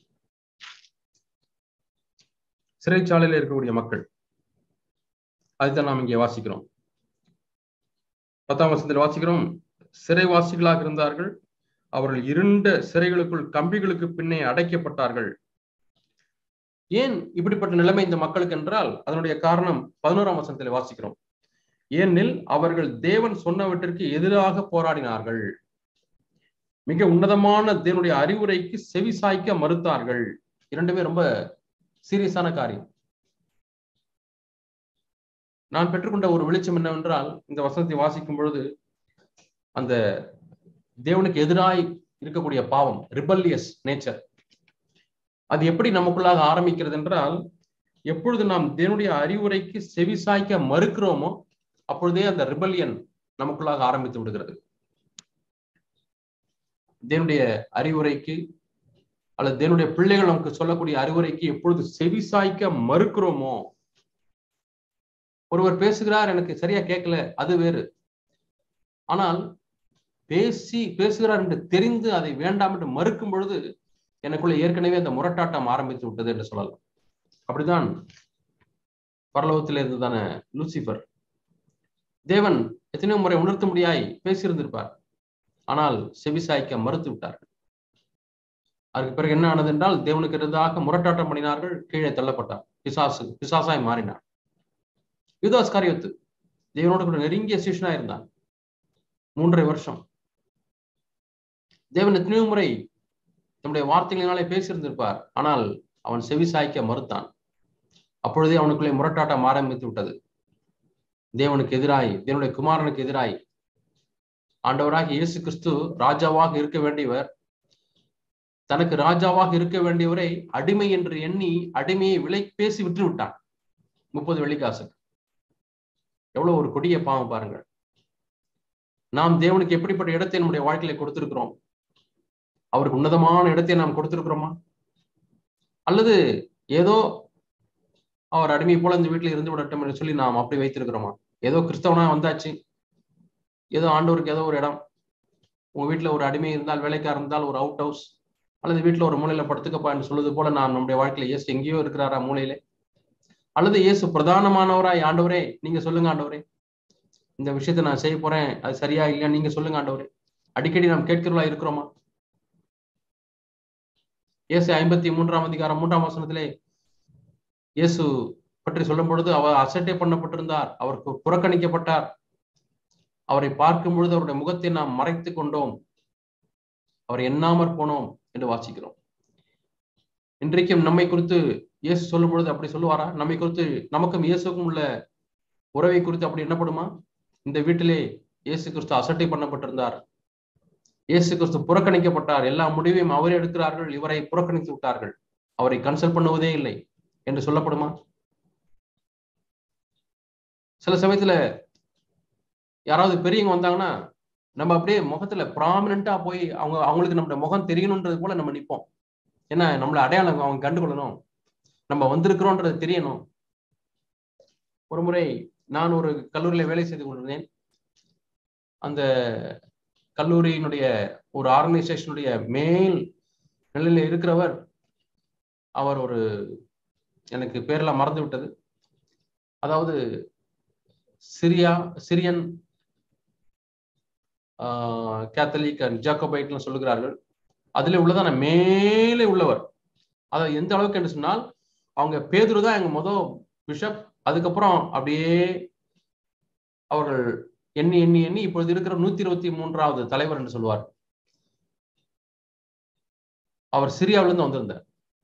Speaker 1: சிறைச்சாலையில இருக்கக்கூடிய மக்கள் அதுதான் நாம் இங்கே வாசிக்கிறோம் பத்தாம் வசனத்தில் வாசிக்கிறோம் சிறைவாசிகளாக இருந்தார்கள் அவர்கள் இருண்ட சிறைகளுக்குள் கம்பிகளுக்கு பின்னே அடைக்கப்பட்டார்கள் ஏன் இப்படிப்பட்ட நிலைமை இந்த மக்களுக்கு என்றால் அதனுடைய காரணம் பதினோராம் வசனத்தில் வாசிக்கிறோம் ஏனெனில் அவர்கள் தேவன் சொன்னவற்றிற்கு எதிராக போராடினார்கள் மிக உன்னதமான தேவனுடைய அறிவுரைக்கு செவி சாய்க்க மறுத்தார்கள் இரண்டுமே ரொம்ப சீரியஸான காரியம் நான் பெற்றுக்கொண்ட ஒரு வெளிச்சம் என்னவென்றால் இந்த வசனத்தை வாசிக்கும் பொழுது அந்த தேவனுக்கு எதிராய் இருக்கக்கூடிய பாவம் ரிபல்லியஸ் நேச்சர் அது எப்படி நமக்குள்ளாக ஆரம்பிக்கிறது என்றால் எப்பொழுது நாம் தேவனுடைய அறிவுரைக்கு செவி சாய்க்க மறுக்கிறோமோ அப்பொழுதே அந்த ரிபல்லியன் நமக்குள்ளாக ஆரம்பித்து விடுகிறது தேவனுடைய அறிவுரைக்கு அல்லது தேவனுடைய பிள்ளைகள் நமக்கு சொல்லக்கூடிய அறிவுரைக்கு எப்பொழுது செவி சாய்க்க மறுக்கிறோமோ ஒருவர் பேசுகிறார் எனக்கு சரியா கேட்கல அது வேறு ஆனால் பேசி பேசுகிறார் என்று தெரிந்து அதை வேண்டாம் என்று மறுக்கும் பொழுது எனக்குள்ள ஏற்கனவே அந்த முரட்டாட்டம் ஆரம்பித்து விட்டது என்று சொல்லலாம் அப்படிதான் பரலோகத்தில் இருந்துதான லூசிபர் தேவன் எத்தனையோ முறை உணர்த்த முடியாய் பேசியிருந்திருப்பார் ஆனால் செவிசாய்க்க மறுத்து விட்டார்கள் அதுக்கு பிறகு என்ன ஆனது என்றால் தேவனுக்கு எதிராக முரட்டாட்டம் பண்ணினார்கள் கீழே தள்ளப்பட்டார் பிசாசு பிசாசாய் மாறினார் யுதாஸ் காரியத்து தேவனோடு கூட நெருங்கிய சிஷனா இருந்தான் மூன்றரை வருஷம் தேவன் எத்தனையோ முறை தம்முடைய வார்த்தைகளினாலே பேசியிருந்திருப்பார் ஆனால் அவன் செவி சாய்க்க மறுத்தான் அப்பொழுதே அவனுக்குள்ளே முரட்டாட்டம் ஆரம்பித்து விட்டது தேவனுக்கு எதிராய் தேவனுடைய குமாரனுக்கு எதிராய் ஆண்டவராக இயேசு கிறிஸ்து ராஜாவாக இருக்க வேண்டியவர் தனக்கு ராஜாவாக இருக்க வேண்டியவரை அடிமை என்று எண்ணி அடிமையை விலை பேசி விட்டு விட்டான் முப்பது வெள்ளிக்காசுக்கு எவ்வளவு ஒரு கொடிய பாவம் பாருங்கள் நாம் தேவனுக்கு எப்படிப்பட்ட இடத்தை நம்முடைய வாழ்க்கையில கொடுத்திருக்கிறோம் அவருக்கு உன்னதமான இடத்தை நாம் கொடுத்திருக்கிறோமா அல்லது ஏதோ அவர் அடிமை போல இந்த வீட்டுல இருந்து விடட்டும் என்று சொல்லி நாம் அப்படி வைத்திருக்கிறோமா ஏதோ கிறிஸ்தவனா வந்தாச்சு ஏதோ ஆண்டவருக்கு ஏதோ ஒரு இடம் உங்க வீட்டுல ஒரு அடிமை இருந்தால் வேலைக்காரர் இருந்தால் ஒரு அவுட் ஹவுஸ் அல்லது வீட்டுல ஒரு மூலையில படுத்துக்கப்பா என்று சொல்வது போல நாம் நம்முடைய வாழ்க்கையில இயேசு எங்கேயோ இருக்கிறாரா மூலையில அல்லது இயேசு பிரதானமானவராய் ஆண்டவரே நீங்க சொல்லுங்க ஆண்டவரே இந்த விஷயத்த நான் செய்ய போறேன் அது சரியா இல்லையா நீங்க சொல்லுங்க ஆண்டவரே அடிக்கடி நாம் கேட்கிறவளா இருக்கிறோமா இயேசு ஐம்பத்தி மூன்றாம் அதிகாரம் மூன்றாம் வசனத்திலே இயேசு பற்றி சொல்லும் பொழுது அவர் அசட்டை பண்ணப்பட்டிருந்தார் அவருக்கு புறக்கணிக்கப்பட்டார் அவரை பார்க்கும் பொழுது அவருடைய முகத்தை நாம் மறைத்து கொண்டோம் அவர் எண்ணாமற் போனோம் என்று வாசிக்கிறோம் இன்றைக்கும் நம்மை குறித்து இயேசு சொல்லும் பொழுது அப்படி சொல்லுவாரா நம்மை குறித்து நமக்கும் இயேசுக்கும் உள்ள உறவை குறித்து அப்படி என்னப்படுமா இந்த வீட்டிலே இயேசு கிறிஸ்து அசட்டை பண்ணப்பட்டிருந்தார் இயேசு கிறிஸ்து புறக்கணிக்கப்பட்டார் எல்லா முடிவையும் அவரே எடுக்கிறார்கள் இவரை புறக்கணித்து விட்டார்கள் அவரை கன்சல்ட் பண்ணுவதே இல்லை என்று சொல்லப்படுமா சில சமயத்துல யாராவது பெரியவங்க வந்தாங்கன்னா நம்ம அப்படியே முகத்துல ப்ராமினண்டா போய் அவங்க அவங்களுக்கு நம்மளோட முகம் தெரியணுன்றது போல நம்ம நிற்போம் ஏன்னா நம்மள அடையாளம் அவங்க கண்டுகொள்ளணும் நம்ம வந்திருக்கிறோன்றது தெரியணும் ஒரு முறை நான் ஒரு கல்லூரியில வேலை செய்து கொண்டிருந்தேன் அந்த கல்லூரியினுடைய ஒரு ஆர்கனைசேஷனுடைய மேல் நிலையில இருக்கிறவர் அவர் ஒரு எனக்கு பேரெல்லாம் மறந்து விட்டது அதாவது சிரியா சிரியன் கேத்தலிக் அண்ட் ஜாக்கோபைட்லாம் சொல்லுகிறார்கள் அதுல உள்ளதான மேலே உள்ளவர் அதை எந்த அளவுக்கு என்று சொன்னால் அவங்க பேதுரு தான் எங்க முதல் பிஷப் அதுக்கப்புறம் அப்படியே அவர்கள் எண்ணி எண்ணி எண்ணி இப்பொழுது இருக்கிற நூத்தி இருபத்தி மூன்றாவது தலைவர் என்று சொல்லுவார் அவர் சிரியாவிலிருந்து வந்திருந்தார்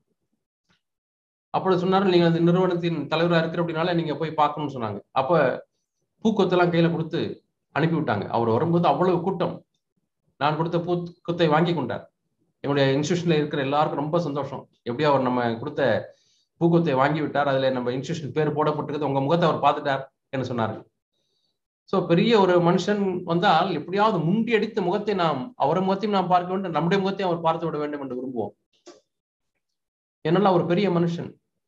Speaker 1: அப்படி சொன்னாரு நீங்க அந்த நிறுவனத்தின் தலைவராக இருக்கிற அப்படின்னால நீங்க போய் பார்க்கணும்னு சொன்னாங்க அப்ப பூக்கொத்தெல்லாம் கையில கொடுத்து அனுப்பி விட்டாங்க அவர் வரும்போது அவ்வளவு கூட்டம் நான் கொடுத்த பூக்கொத்தை வாங்கி கொண்டார் என்னுடைய இன்ஸ்டியூஷன்ல இருக்கிற எல்லாருக்கும் ரொம்ப சந்தோஷம் எப்படியோ அவர் நம்ம கொடுத்த பூக்கொத்தை வாங்கி விட்டார் அதுல நம்ம இன்ஸ்டியூஷன் பேர் போடப்பட்டிருக்குது உங்க முகத்தை அவர் பார்த்துட்டார் என்று சொன்னார்கள் சோ பெரிய ஒரு மனுஷன் வந்தால் எப்படியாவது முண்டி அடித்த முகத்தை நாம் அவர் முகத்தையும் நாம் பார்க்க வேண்டும் நம்முடைய முகத்தையும் அவர் பார்த்து விட வேண்டும் என்று விரும்புவோம் என்னால் அவர் பெரிய மனுஷன்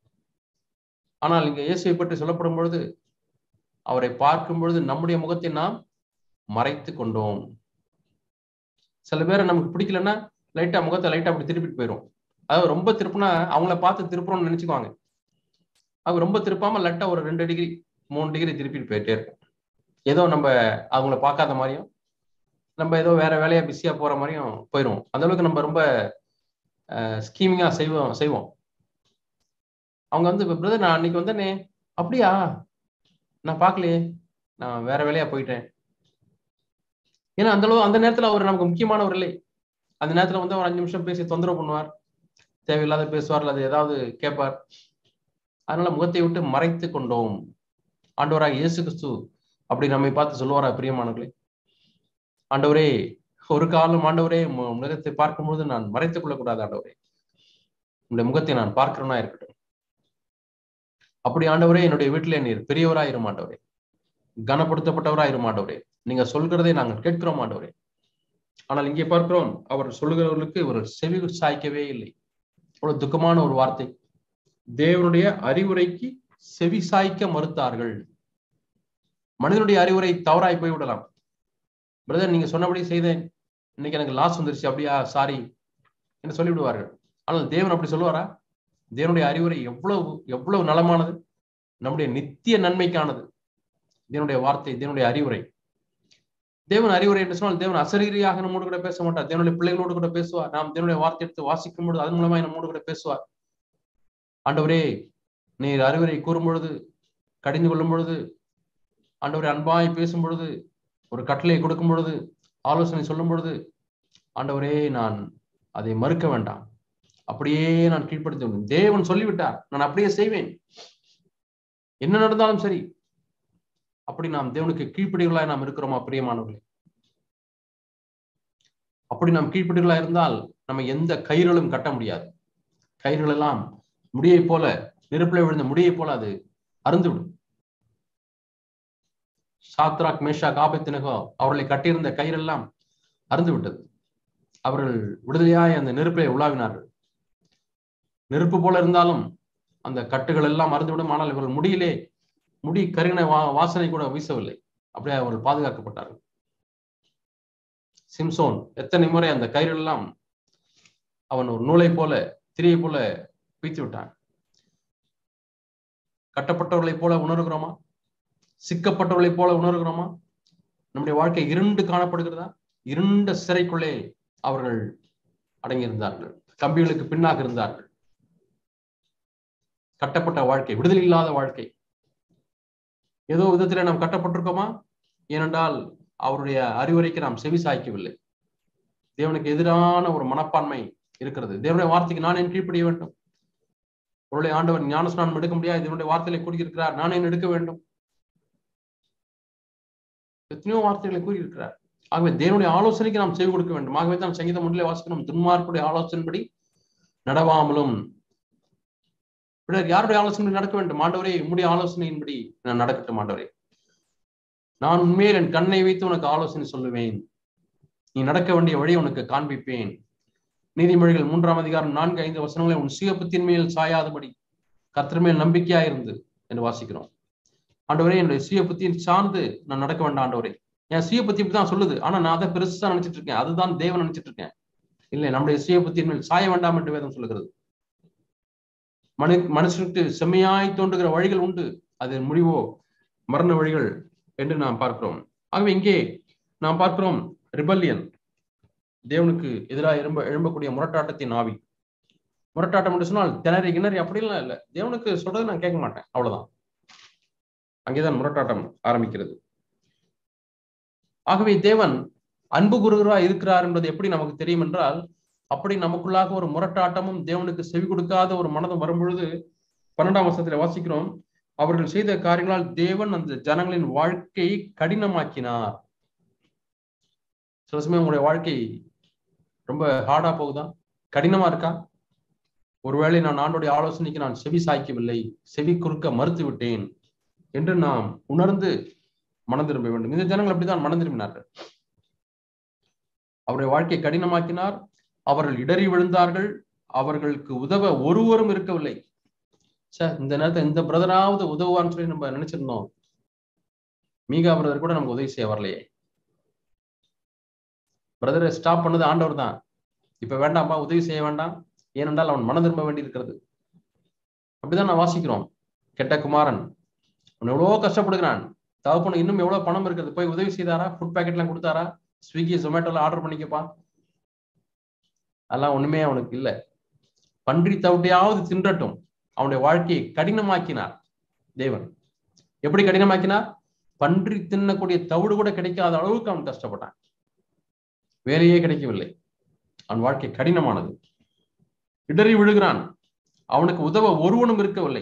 Speaker 1: ஆனால் இங்க இயேசுவை பற்றி சொல்லப்படும் பொழுது அவரை பார்க்கும் பொழுது நம்முடைய முகத்தை நாம் மறைத்து கொண்டோம் சில பேரை நமக்கு பிடிக்கலன்னா லைட்டா முகத்தை லைட்டா அப்படி திருப்பிட்டு போயிடும் அதாவது ரொம்ப திருப்பினா அவங்கள பார்த்து திருப்புறோம்னு நினைச்சுக்குவாங்க அவங்க ரொம்ப திருப்பாம லைட்டா ஒரு ரெண்டு டிகிரி மூணு டிகிரி திருப்பிட்டு போயிட்டே இருக்கும் ஏதோ நம்ம அவங்கள பார்க்காத மாதிரியும் நம்ம ஏதோ வேற வேலையா பிஸியா போற மாதிரியும் போயிடும் அந்த அளவுக்கு நம்ம ரொம்ப ஸ்கீமிங்கா செய்வோம் செய்வோம் அவங்க வந்து பிரதர் நான் அன்னைக்கு வந்தேனே அப்படியா நான் பார்க்கலையே நான் வேற வேலையா போயிட்டேன் ஏன்னா அந்த அளவு அந்த நேரத்துல அவர் நமக்கு முக்கியமானவர் இல்லை அந்த நேரத்துல வந்து ஒரு அஞ்சு நிமிஷம் பேசி தொந்தரவு பண்ணுவார் தேவையில்லாத பேசுவார் அல்லது ஏதாவது கேட்பார் அதனால முகத்தை விட்டு மறைத்து கொண்டோம் ஆண்டவராக இயேசு கிறிஸ்து அப்படி நம்மை பார்த்து சொல்லுவாரா பிரியமானவர்களே ஆண்டவரே ஒரு காலம் ஆண்டவரே முகத்தை பார்க்கும்பொழுது நான் மறைத்துக் கொள்ளக்கூடாது ஆண்டவரே உங்களுடைய முகத்தை நான் பார்க்கிறவனா இருக்கட்டும் அப்படி ஆண்டவரே என்னுடைய வீட்டிலே நீர் பெரியவராயிரும் ஆண்டவரே கனப்படுத்தப்பட்டவராயிரும் ஆண்டவரே நீங்க சொல்கிறதை நாங்கள் கேட்கிறோம் ஆண்டவரே ஆனால் இங்கே பார்க்கிறோம் அவர் சொல்லுகிறவர்களுக்கு இவர் செவி சாய்க்கவே இல்லை அவ்வளவு துக்கமான ஒரு வார்த்தை தேவனுடைய அறிவுரைக்கு செவி சாய்க்க மறுத்தார்கள் மனிதனுடைய அறிவுரை தவறாய் போய்விடலாம் பிரதர் நீங்க சொன்னபடி செய்தேன் இன்னைக்கு எனக்கு லாஸ் வந்துருச்சு அப்படியா சாரி என்று சொல்லிவிடுவார்கள் ஆனால் தேவன் அப்படி சொல்லுவாரா தேவனுடைய அறிவுரை எவ்வளவு எவ்வளவு நலமானது நம்முடைய நித்திய நன்மைக்கானது தேவனுடைய வார்த்தை தேவனுடைய அறிவுரை தேவன் அறிவுரை என்று சொன்னால் தேவன் அசரீரியாக நம்மோடு கூட பேச மாட்டார் தேவனுடைய பிள்ளைகளோடு கூட பேசுவார் நாம் தேவனுடைய வார்த்தை எடுத்து வாசிக்கும் பொழுது அதன் மூலமாக நம்மோடு கூட பேசுவார் ஆண்டவரே நீர் அறிவுரை கூறும் பொழுது கடிந்து கொள்ளும் பொழுது ஆண்டவரை அன்பாய் பேசும் பொழுது ஒரு கட்டளையை கொடுக்கும் பொழுது ஆலோசனை சொல்லும் பொழுது ஆண்டவரே நான் அதை மறுக்க வேண்டாம் அப்படியே நான் கீழ்ப்படுத்த தேவன் சொல்லிவிட்டார் நான் அப்படியே செய்வேன் என்ன நடந்தாலும் சரி அப்படி நாம் தேவனுக்கு கீழ்ப்படிகளாய் நாம் இருக்கிறோமா பிரியமானவர்களே அப்படி நாம் கீழ்ப்படிகளா இருந்தால் நம்ம எந்த கயிறுகளும் கட்ட முடியாது கயிறுகள் எல்லாம் முடியை போல நெருப்பில விழுந்த முடியை போல அது அருந்துவிடும் சாத்ராக் மேஷா காபத்தினகோ அவர்களை கட்டியிருந்த கயிறெல்லாம் அருந்து விட்டது அவர்கள் விடுதலையாய் அந்த நெருப்பிலே உலாவினார்கள் நெருப்பு போல இருந்தாலும் அந்த கட்டுகள் எல்லாம் மறந்துவிடும் ஆனால் இவர்கள் முடியிலே முடி கருகின வா வாசனை கூட வீசவில்லை அப்படியே அவர்கள் பாதுகாக்கப்பட்டார்கள் சிம்சோன் எத்தனை முறை அந்த கயிறு எல்லாம் அவன் ஒரு நூலை போல திரியை போல பீத்து விட்டான் கட்டப்பட்டவர்களைப் போல உணர்கிறோமா சிக்கப்பட்டவர்களைப் போல உணர்கிறோமா நம்முடைய வாழ்க்கை இருண்டு காணப்படுகிறதா இருண்ட சிறைக்குள்ளே அவர்கள் அடங்கியிருந்தார்கள் கம்பிகளுக்கு பின்னாக இருந்தார்கள் கட்டப்பட்ட வாழ்க்கை விடுதலை இல்லாத வாழ்க்கை ஏதோ விதத்துல நாம் கட்டப்பட்டிருக்கோமா ஏனென்றால் அவருடைய அறிவுரைக்கு நாம் செவி சாய்க்கவில்லை தேவனுக்கு எதிரான ஒரு மனப்பான்மை இருக்கிறது தேவனுடைய வார்த்தைக்கு நான் என் கீழ்ப்படிய வேண்டும் அவருடைய ஆண்டவர் ஞானஸ்நானம் எடுக்க முடியாது இதனுடைய வார்த்தைகளை கூறியிருக்கிறார் நான் ஏன் எடுக்க வேண்டும் எத்தனையோ வார்த்தைகளை கூறியிருக்கிறார் ஆகவே தேவனுடைய ஆலோசனைக்கு நாம் செய்து கொடுக்க வேண்டும் ஆகவே தான் சங்கீதம் ஒன்றிலே வாசிக்கணும் துன்மார்க்குடைய ஆலோசனைப்படி நடவாமலும் பிறர் யாருடைய ஆலோசனை நடக்க வேண்டும் ஆண்டவரே உம்முடைய ஆலோசனையின்படி நான் நடக்கட்டும் ஆண்டவரே நான் உண்மையில் என் கண்ணை வைத்து உனக்கு ஆலோசனை சொல்லுவேன் நீ நடக்க வேண்டிய வழி உனக்கு காண்பிப்பேன் நீதிமொழிகள் மூன்றாம் அதிகாரம் நான்கு ஐந்து வசனங்களை உன் சுயபத்தின் மேல் சாயாதபடி கர்த்தர் மேல் நம்பிக்கையா இருந்து என்று வாசிக்கிறோம் ஆண்டவரே என்னுடைய சுய புத்தியின் சார்ந்து நான் நடக்க வேண்டாம் ஆண்டவரே என் சுய புத்தி தான் சொல்லுது ஆனா நான் அதை பெருசா நினைச்சிட்டு இருக்கேன் அதுதான் தேவன் நினைச்சிட்டு இருக்கேன் இல்லை நம்முடைய சுய புத்தியின் மேல் சாய வேண்டாம் என்று வேதம் சொல்லுகிறது மனு மனுஷனுக்கு செம்மையாய் தோன்றுகிற வழிகள் உண்டு அது முடிவோ மரண வழிகள் என்று நாம் பார்க்கிறோம் ஆகவே இங்கே நாம் பார்க்கிறோம் ரிபல்லியன் தேவனுக்கு எதிராக எழும்ப எழும்பக்கூடிய முரட்டாட்டத்தின் ஆவி முரட்டாட்டம் என்று சொன்னால் திணறி கிணறி அப்படிலாம் இல்லை தேவனுக்கு சொல்றது நான் கேட்க மாட்டேன் அவ்வளவுதான் அங்கேதான் முரட்டாட்டம் ஆரம்பிக்கிறது ஆகவே தேவன் அன்பு குருகரா இருக்கிறார் என்பது எப்படி நமக்கு தெரியும் என்றால் அப்படி நமக்குள்ளாக ஒரு முரட்டாட்டமும் தேவனுக்கு செவி கொடுக்காத ஒரு மனதும் வரும்பொழுது பன்னெண்டாம் வருஷத்துல வாசிக்கிறோம் அவர்கள் செய்த காரியங்களால் தேவன் அந்த ஜனங்களின் வாழ்க்கையை கடினமாக்கினார் சில சமயம் உங்களுடைய வாழ்க்கை ரொம்ப ஹார்டா போகுதா கடினமா இருக்கா ஒருவேளை நான் ஆண்டோடைய ஆலோசனைக்கு நான் செவி சாய்க்கவில்லை செவி குறுக்க மறுத்து விட்டேன் என்று நாம் உணர்ந்து மனம் திரும்ப வேண்டும் இந்த ஜனங்கள் அப்படித்தான் மனம் திரும்பினார்கள் அவருடைய வாழ்க்கை கடினமாக்கினார் அவர்கள் இடறி விழுந்தார்கள் அவர்களுக்கு உதவ ஒருவரும் இருக்கவில்லை சார் இந்த நேரத்தை இந்த பிரதராவது உதவுவான்னு சொல்லி நம்ம நினைச்சிருந்தோம் மீகா பிரதர் கூட நமக்கு உதவி செய்ய வரலையே பிரதரை ஸ்டாப் பண்ணது ஆண்டவர் தான் இப்ப வேண்டாம்ப்பா உதவி செய்ய வேண்டாம் ஏனென்றால் அவன் மனம் திரும்ப வேண்டி இருக்கிறது அப்படிதான் நான் வாசிக்கிறோம் கெட்ட குமாரன் அவன் எவ்வளவோ கஷ்டப்படுகிறான் தகப்பனுக்கு இன்னும் எவ்வளவு பணம் இருக்குது போய் உதவி செய்தாரா ஃபுட் பேக்கெட் எல்லாம் கொடுத்தாரா ஸ்விக்கி ஜொமேட்டோல ஆர்டர் பண்ணிக்கப்பா அதெல்லாம் ஒண்ணுமே அவனுக்கு இல்லை பன்றி தவிட்டையாவது தின்றட்டும் அவனுடைய வாழ்க்கையை கடினமாக்கினார் தேவன் எப்படி கடினமாக்கினார் பன்றி தின்னக்கூடிய தவிடு கூட கிடைக்காத அளவுக்கு அவன் கஷ்டப்பட்டான் வேலையே கிடைக்கவில்லை அவன் வாழ்க்கை கடினமானது இடறி விழுகிறான் அவனுக்கு உதவ ஒருவனும் இருக்கவில்லை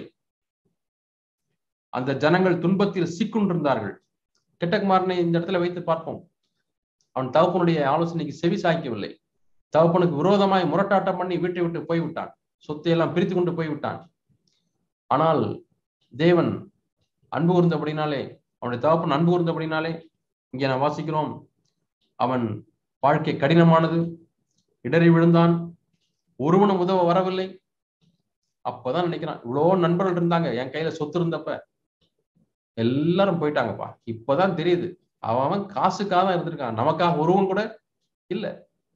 Speaker 1: அந்த ஜனங்கள் துன்பத்தில் சிக்குண்டிருந்தார்கள் கெட்டகுமாரனை இந்த இடத்துல வைத்து பார்ப்போம் அவன் தகப்பனுடைய ஆலோசனைக்கு செவி சாய்க்கவில்லை தகப்பனுக்கு விரோதமாய் முரட்டாட்டம் பண்ணி வீட்டை விட்டு போய்விட்டான் சொத்தை எல்லாம் பிரித்து கொண்டு போய்விட்டான் ஆனால் தேவன் அன்பு கூர்ந்தபடினாலே அவனுடைய தகப்பன் அன்பு கூர்ந்தபடினாலே இங்கே நான் வாசிக்கிறோம் அவன் வாழ்க்கை கடினமானது இடறி விழுந்தான் ஒருவனும் உதவ வரவில்லை அப்பதான் நினைக்கிறான் இவ்வளோ நண்பர்கள் இருந்தாங்க என் கையில சொத்து இருந்தப்ப எல்லாரும் போயிட்டாங்கப்பா இப்பதான் தெரியுது அவன் அவன் காசுக்காக தான் இருந்திருக்கான் நமக்காக ஒருவன் கூட இல்ல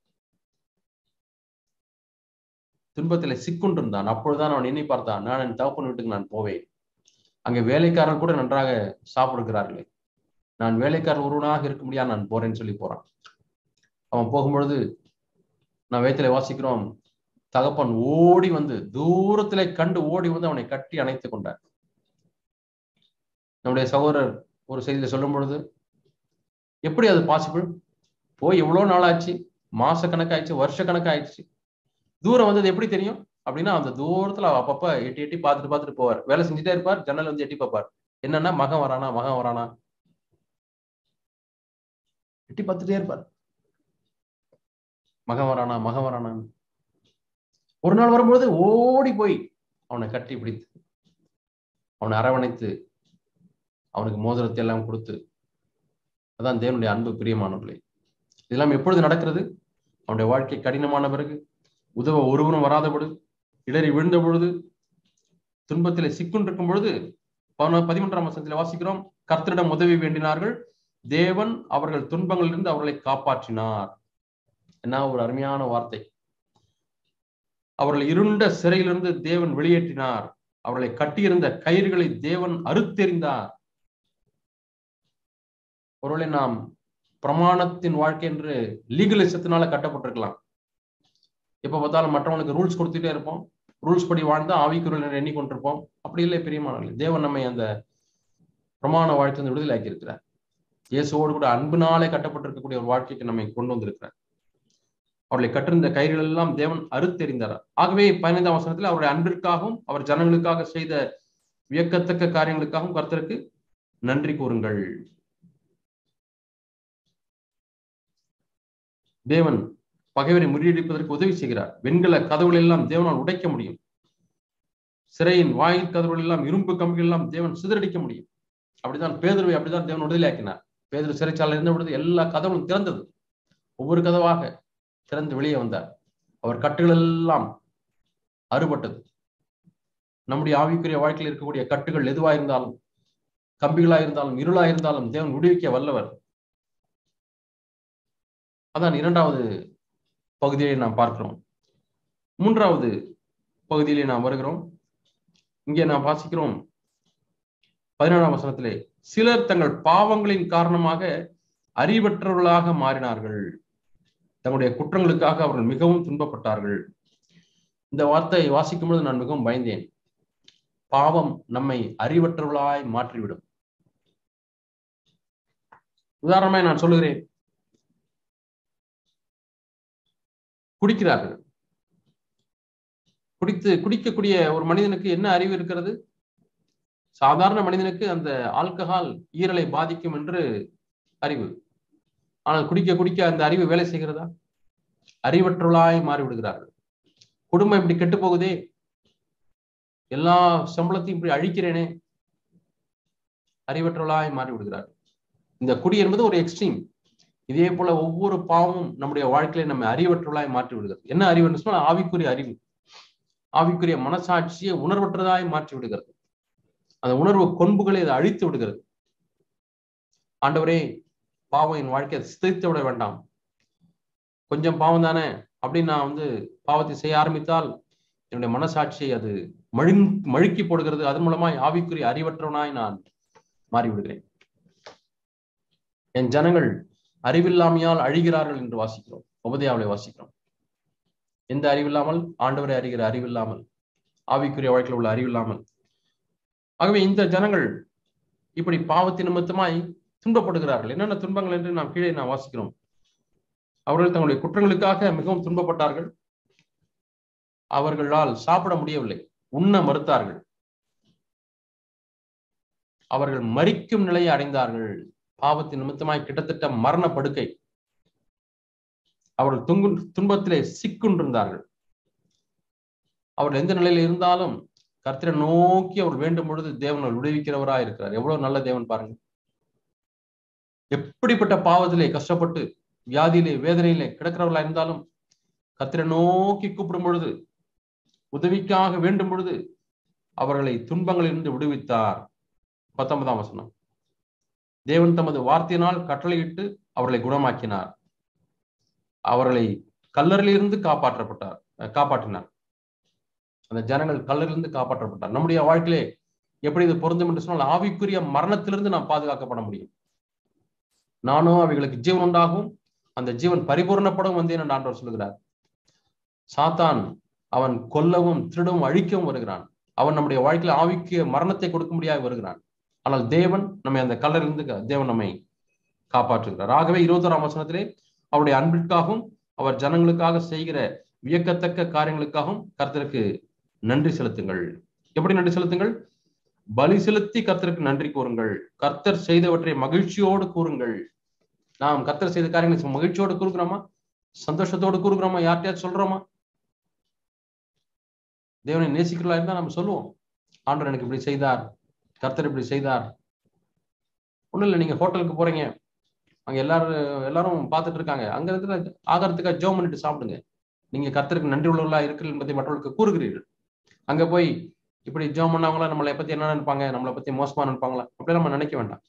Speaker 1: துன்பத்துல சிக்குண்டு இருந்தான் அப்பொழுதுதான் அவன் எண்ணி பார்த்தான் நான் என் தகப்பன் வீட்டுக்கு நான் போவேன் அங்கே வேலைக்காரர் கூட நன்றாக சாப்பிடுகிறார்களே நான் வேலைக்காரர் ஒருவனாக இருக்க முடியாது நான் போறேன்னு சொல்லி போறான் அவன் போகும்பொழுது நான் வேத்தில வாசிக்கிறோம் தகப்பன் ஓடி வந்து தூரத்திலே கண்டு ஓடி வந்து அவனை கட்டி அணைத்துக் கொண்டார் நம்முடைய சகோதரர் ஒரு செய்தியில சொல்லும் பொழுது எப்படி அது பாசிபிள் போய் எவ்வளவு நாள் ஆச்சு மாச கணக்காயிடுச்சு வருஷ கணக்காயிடுச்சு தூரம் வந்தது எப்படி தெரியும் அப்படின்னா அந்த தூரத்துல அப்பப்ப எட்டி எட்டி பார்த்துட்டு பார்த்துட்டு போவார் வேலை செஞ்சுட்டே இருப்பார் ஜன்னல் வந்து எட்டி பார்ப்பார் என்னன்னா மகன் வரானா மகன் வரானா எட்டி பார்த்துட்டே இருப்பார் மகன் வரானா மகன் வரானான்னு ஒரு நாள் வரும்பொழுது ஓடி போய் அவனை கட்டி பிடித்து அவனை அரவணைத்து அவனுக்கு மோதிரத்தை எல்லாம் கொடுத்து அதான் தேவனுடைய அன்பு பிரியமானவர்களே இதெல்லாம் எப்பொழுது நடக்கிறது அவனுடைய வாழ்க்கை கடினமான பிறகு உதவ ஒருவனும் வராத பொழுது இடறி விழுந்த பொழுது துன்பத்திலே சிக்குண்டிருக்கும் பொழுது பதிமூன்றாம் வசனத்தில் வாசிக்கிறோம் கர்த்தரிடம் உதவி வேண்டினார்கள் தேவன் அவர்கள் துன்பங்களிலிருந்து அவர்களை காப்பாற்றினார் என்ன ஒரு அருமையான வார்த்தை அவர்கள் இருண்ட சிறையிலிருந்து தேவன் வெளியேற்றினார் அவர்களை கட்டியிருந்த கயிறுகளை தேவன் அறுத்தெறிந்தார் ஒருவேளை நாம் பிரமாணத்தின் வாழ்க்கை என்று லீகலிசத்தினால கட்டப்பட்டிருக்கலாம் எப்ப பார்த்தாலும் மற்றவனுக்கு ரூல்ஸ் கொடுத்துட்டே இருப்போம் ரூல்ஸ் படி வாழ்ந்தா ஆவிக்குரியல் எண்ணிக்கொண்டிருப்போம் அப்படி இல்லை பெரியமானவர்கள் தேவன் நம்மை அந்த பிரமாண வாழ்க்கை வந்து விடுதலை ஆக்கி இருக்கிறார் இயேசுவோடு கூட அன்பினாலே கட்டப்பட்டிருக்கக்கூடிய ஒரு வாழ்க்கைக்கு நம்மை கொண்டு வந்திருக்கிறார் அவர்களை கற்றிருந்த கயிறுகள் எல்லாம் தேவன் அறுத்தெறிந்தார் ஆகவே பதினைந்தாம் வசனத்தில் அவருடைய அன்பிற்காகவும் அவர் ஜனங்களுக்காக செய்த வியக்கத்தக்க காரியங்களுக்காகவும் கர்த்தருக்கு நன்றி கூறுங்கள் தேவன் பகைவரை முறியடிப்பதற்கு உதவி செய்கிறார் வெண்கல கதவுகள் எல்லாம் தேவனால் உடைக்க முடியும் சிறையின் வாயில் கதவுகள் எல்லாம் இரும்பு கம்பிகள் எல்லாம் தேவன் சிதறடிக்க முடியும் அப்படிதான் பேதருவை அப்படிதான் தேவன் விடுதலையாக்கினார் பேதர் சிறைச்சாலை இருந்த பொழுது எல்லா கதவுகளும் திறந்தது ஒவ்வொரு கதவாக திறந்து வெளியே வந்தார் அவர் கட்டுகள் எல்லாம் அறுபட்டது நம்முடைய ஆவிக்குரிய வாழ்க்கையில் இருக்கக்கூடிய கட்டுகள் எதுவா இருந்தாலும் கம்பிகளா இருந்தாலும் இருளா இருந்தாலும் தேவன் விடுவிக்க வல்லவர் அதான் இரண்டாவது பகுதியை நாம் பார்க்கிறோம் மூன்றாவது பகுதியிலே நாம் வருகிறோம் இங்கே நாம் வாசிக்கிறோம் பதினேழாம் வசனத்திலே சிலர் தங்கள் பாவங்களின் காரணமாக அறிவற்றவர்களாக மாறினார்கள் தங்களுடைய குற்றங்களுக்காக அவர்கள் மிகவும் துன்பப்பட்டார்கள் இந்த வார்த்தையை வாசிக்கும் பொழுது நான் மிகவும் பயந்தேன் பாவம் நம்மை அறிவற்றவர்களாய் மாற்றிவிடும் உதாரணமாய் நான் சொல்லுகிறேன் குடிக்கிறார்கள் குடித்து குடிக்கக்கூடிய ஒரு மனிதனுக்கு என்ன அறிவு இருக்கிறது சாதாரண மனிதனுக்கு அந்த ஆல்கஹால் ஈரலை பாதிக்கும் என்று அறிவு ஆனால் குடிக்க குடிக்க அந்த அறிவு வேலை செய்கிறதா அறிவற்றுள்ளாய் மாறிவிடுகிறார்கள் குடும்பம் இப்படி கெட்டு போகுதே எல்லா சம்பளத்தையும் இப்படி அழிக்கிறேனே அறிவற்றுள்ளாய் மாறி விடுகிறார்கள் இந்த குடி என்பது ஒரு எக்ஸ்ட்ரீம் இதே போல ஒவ்வொரு பாவமும் நம்முடைய வாழ்க்கையில நம்ம அறிவற்றுள்ளாய் மாற்றி விடுகிறது என்ன அறிவு என்று சொன்னால் ஆவிக்குரிய அறிவு ஆவிக்குரிய மனசாட்சியை உணர்வற்றதாய் மாற்றி விடுகிறது அந்த உணர்வு கொன்புகளை அதை அழித்து விடுகிறது ஆண்டவரே பாவம் என் வாழ்க்கையை சிதைத்து விட வேண்டாம் கொஞ்சம் பாவம் தானே அப்படின்னு நான் வந்து பாவத்தை செய்ய ஆரம்பித்தால் என்னுடைய மனசாட்சியை அது மழு மழுக்கி போடுகிறது அதன் மூலமாய் ஆவிக்குரிய அறிவற்றவனாய் நான் மாறிவிடுகிறேன் என் ஜனங்கள் அறிவில்லாமையால் அழிகிறார்கள் என்று வாசிக்கிறோம் உபதயாவளை வாசிக்கிறோம் எந்த அறிவில்லாமல் ஆண்டவரை அறிகிற அறிவில்லாமல் ஆவிக்குரிய வாழ்க்கையில் உள்ள அறிவில்லாமல் ஆகவே இந்த ஜனங்கள் இப்படி பாவத்தின் நிமித்தமாய் துன்பப்படுகிறார்கள் என்னென்ன துன்பங்கள் என்று நாம் கீழே நாம் வாசிக்கிறோம் அவர்கள் தங்களுடைய குற்றங்களுக்காக மிகவும் துன்பப்பட்டார்கள் அவர்களால் சாப்பிட முடியவில்லை உண்ண மறுத்தார்கள் அவர்கள் மறிக்கும் நிலையை அடைந்தார்கள் பாவத்தின் நிமித்தமாய் கிட்டத்தட்ட மரண படுக்கை அவர்கள் துங்கு துன்பத்திலே சிக்குண்டிருந்தார்கள் அவர்கள் எந்த நிலையில இருந்தாலும் கர்த்தரை நோக்கி அவர் வேண்டும் பொழுது தேவன் விடுவிக்கிறவராய் இருக்கிறார் எவ்வளவு நல்ல தேவன் பாருங்க எப்படிப்பட்ட பாவத்திலே கஷ்டப்பட்டு வியாதியிலே வேதனையிலே கிடக்கிறவர்களா இருந்தாலும் கத்திரை நோக்கி கூப்பிடும் பொழுது உதவிக்காக வேண்டும் பொழுது அவர்களை துன்பங்களிலிருந்து விடுவித்தார் பத்தொன்பதாம் வசனம் தேவன் தமது வார்த்தையினால் கட்டளையிட்டு அவர்களை குணமாக்கினார் அவர்களை கல்லறிலிருந்து காப்பாற்றப்பட்டார் காப்பாற்றினார் அந்த ஜனங்கள் கல்லறிலிருந்து காப்பாற்றப்பட்டார் நம்முடைய வாழ்க்கையிலே எப்படி இது பொருந்தும் என்று சொன்னால் ஆவிக்குரிய மரணத்திலிருந்து நாம் பாதுகாக்கப்பட முடியும் நானும் அவைகளுக்கு ஜீவன் உண்டாகும் அந்த ஜீவன் பரிபூர்ணப்படும் வந்தேன் என்று ஆண்டவர் சொல்லுகிறார் சாத்தான் அவன் கொல்லவும் திருடவும் அழிக்கவும் வருகிறான் அவன் நம்முடைய வாழ்க்கையில ஆவிக்கு மரணத்தை கொடுக்க முடியாது வருகிறான் ஆனால் தேவன் நம்மை அந்த கல்லறிலிருந்து தேவன் நம்மை காப்பாற்றுகிறார் ஆகவே இருபத்தோராம் வசனத்திலே அவருடைய அன்பிற்காகவும் அவர் ஜனங்களுக்காக செய்கிற வியக்கத்தக்க காரியங்களுக்காகவும் கர்த்தருக்கு நன்றி செலுத்துங்கள் எப்படி நன்றி செலுத்துங்கள் பலி செலுத்தி கர்த்தருக்கு நன்றி கூறுங்கள் கர்த்தர் செய்தவற்றை மகிழ்ச்சியோடு கூறுங்கள் நாம் கர்த்தர் செய்த காரியங்களை மகிழ்ச்சியோடு கூறுகிறோமா சந்தோஷத்தோடு கூறுகிறோமா யார்கிட்டயாவது சொல்றோமா தேவனை நேசிக்கிறா இருந்தா நம்ம சொல்லுவோம் ஆண்டவர் எனக்கு இப்படி செய்தார் கர்த்தர் இப்படி செய்தார் ஒண்ணும் இல்லை நீங்க ஹோட்டலுக்கு போறீங்க அங்க எல்லாரும் எல்லாரும் பார்த்துட்டு இருக்காங்க அங்க இருக்கிற ஆகாரத்துக்காக ஜோம் பண்ணிட்டு சாப்பிடுங்க நீங்க கர்த்தருக்கு நன்றி உள்ளவர்களா இருக்கிறீர்கள் என்பதை மற்றவர்களுக்கு கூறுகிறீர்கள் அங்க போய் இப்படி ஜோம் பண்ணவங்களா நம்மளை பத்தி என்ன நினைப்பாங்க நம்மளை பத்தி மோசமா நினைப்பாங்களா அப்படி நம்ம நினைக்க வேண்டாம்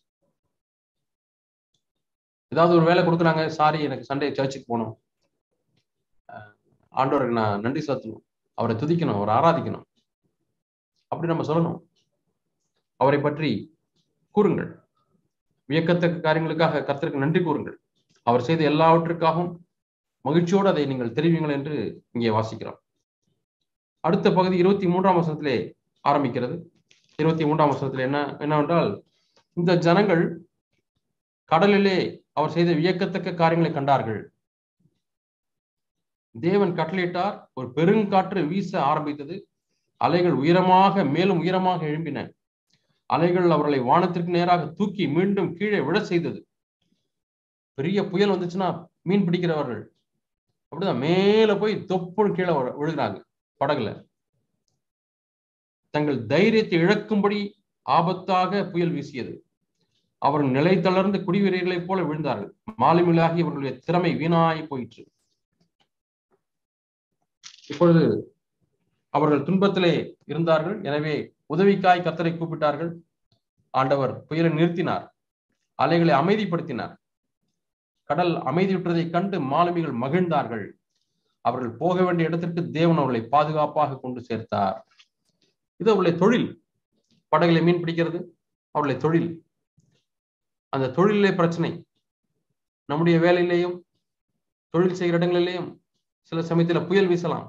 Speaker 1: ஏதாவது ஒரு வேலை கொடுக்குறாங்க சாரி எனக்கு சண்டே சர்ச்சுக்கு போகணும் ஆண்டவருக்கு நான் நன்றி செலுத்தணும் அவரை துதிக்கணும் அவரை ஆராதிக்கணும் அப்படி நம்ம சொல்லணும் அவரை பற்றி கூறுங்கள் வியக்கத்தக்க காரியங்களுக்காக கர்த்தருக்கு நன்றி கூறுங்கள் அவர் செய்த எல்லாவற்றுக்காகவும் மகிழ்ச்சியோடு அதை நீங்கள் தெரிவிங்கள் என்று இங்கே வாசிக்கிறோம் அடுத்த பகுதி இருபத்தி மூன்றாம் வருஷத்திலே ஆரம்பிக்கிறது இருபத்தி மூன்றாம் வருஷத்துல என்ன என்னவென்றால் இந்த ஜனங்கள் கடலிலே அவர் செய்த வியக்கத்தக்க காரியங்களை கண்டார்கள் தேவன் கட்டளையிட்டார் ஒரு பெருங்காற்று வீச ஆரம்பித்தது அலைகள் உயரமாக மேலும் உயரமாக எழும்பின அலைகள் அவர்களை வானத்திற்கு நேராக தூக்கி மீண்டும் கீழே விழ செய்தது பெரிய புயல் வந்துச்சுன்னா மீன் பிடிக்கிறவர்கள் அப்படிதான் மேல போய் தொப்புன்னு கீழே விழு- விழுகிறாங்க படகுல தங்கள் தைரியத்தை இழக்கும்படி ஆபத்தாக புயல் வீசியது அவர்கள் நிலை தளர்ந்து குடிவீரர்களைப் போல விழுந்தார்கள் மாலுமிகளாகி அவர்களுடைய திறமை வீணாய் போயிற்று இப்பொழுது அவர்கள் துன்பத்திலே இருந்தார்கள் எனவே உதவிக்காய் கத்தரை கூப்பிட்டார்கள் ஆண்டவர் புயலை நிறுத்தினார் அலைகளை அமைதிப்படுத்தினார் கடல் அமைதியுற்றதைக் கண்டு மாலுமிகள் மகிழ்ந்தார்கள் அவர்கள் போக வேண்டிய இடத்திற்கு தேவன் அவர்களை பாதுகாப்பாக கொண்டு சேர்த்தார் இது அவருடைய தொழில் படகுல மீன் பிடிக்கிறது அவருடைய தொழில் அந்த தொழிலே பிரச்சனை நம்முடைய வேலையிலேயும் தொழில் செய்கிற இடங்களிலேயும் சில சமயத்துல புயல் வீசலாம்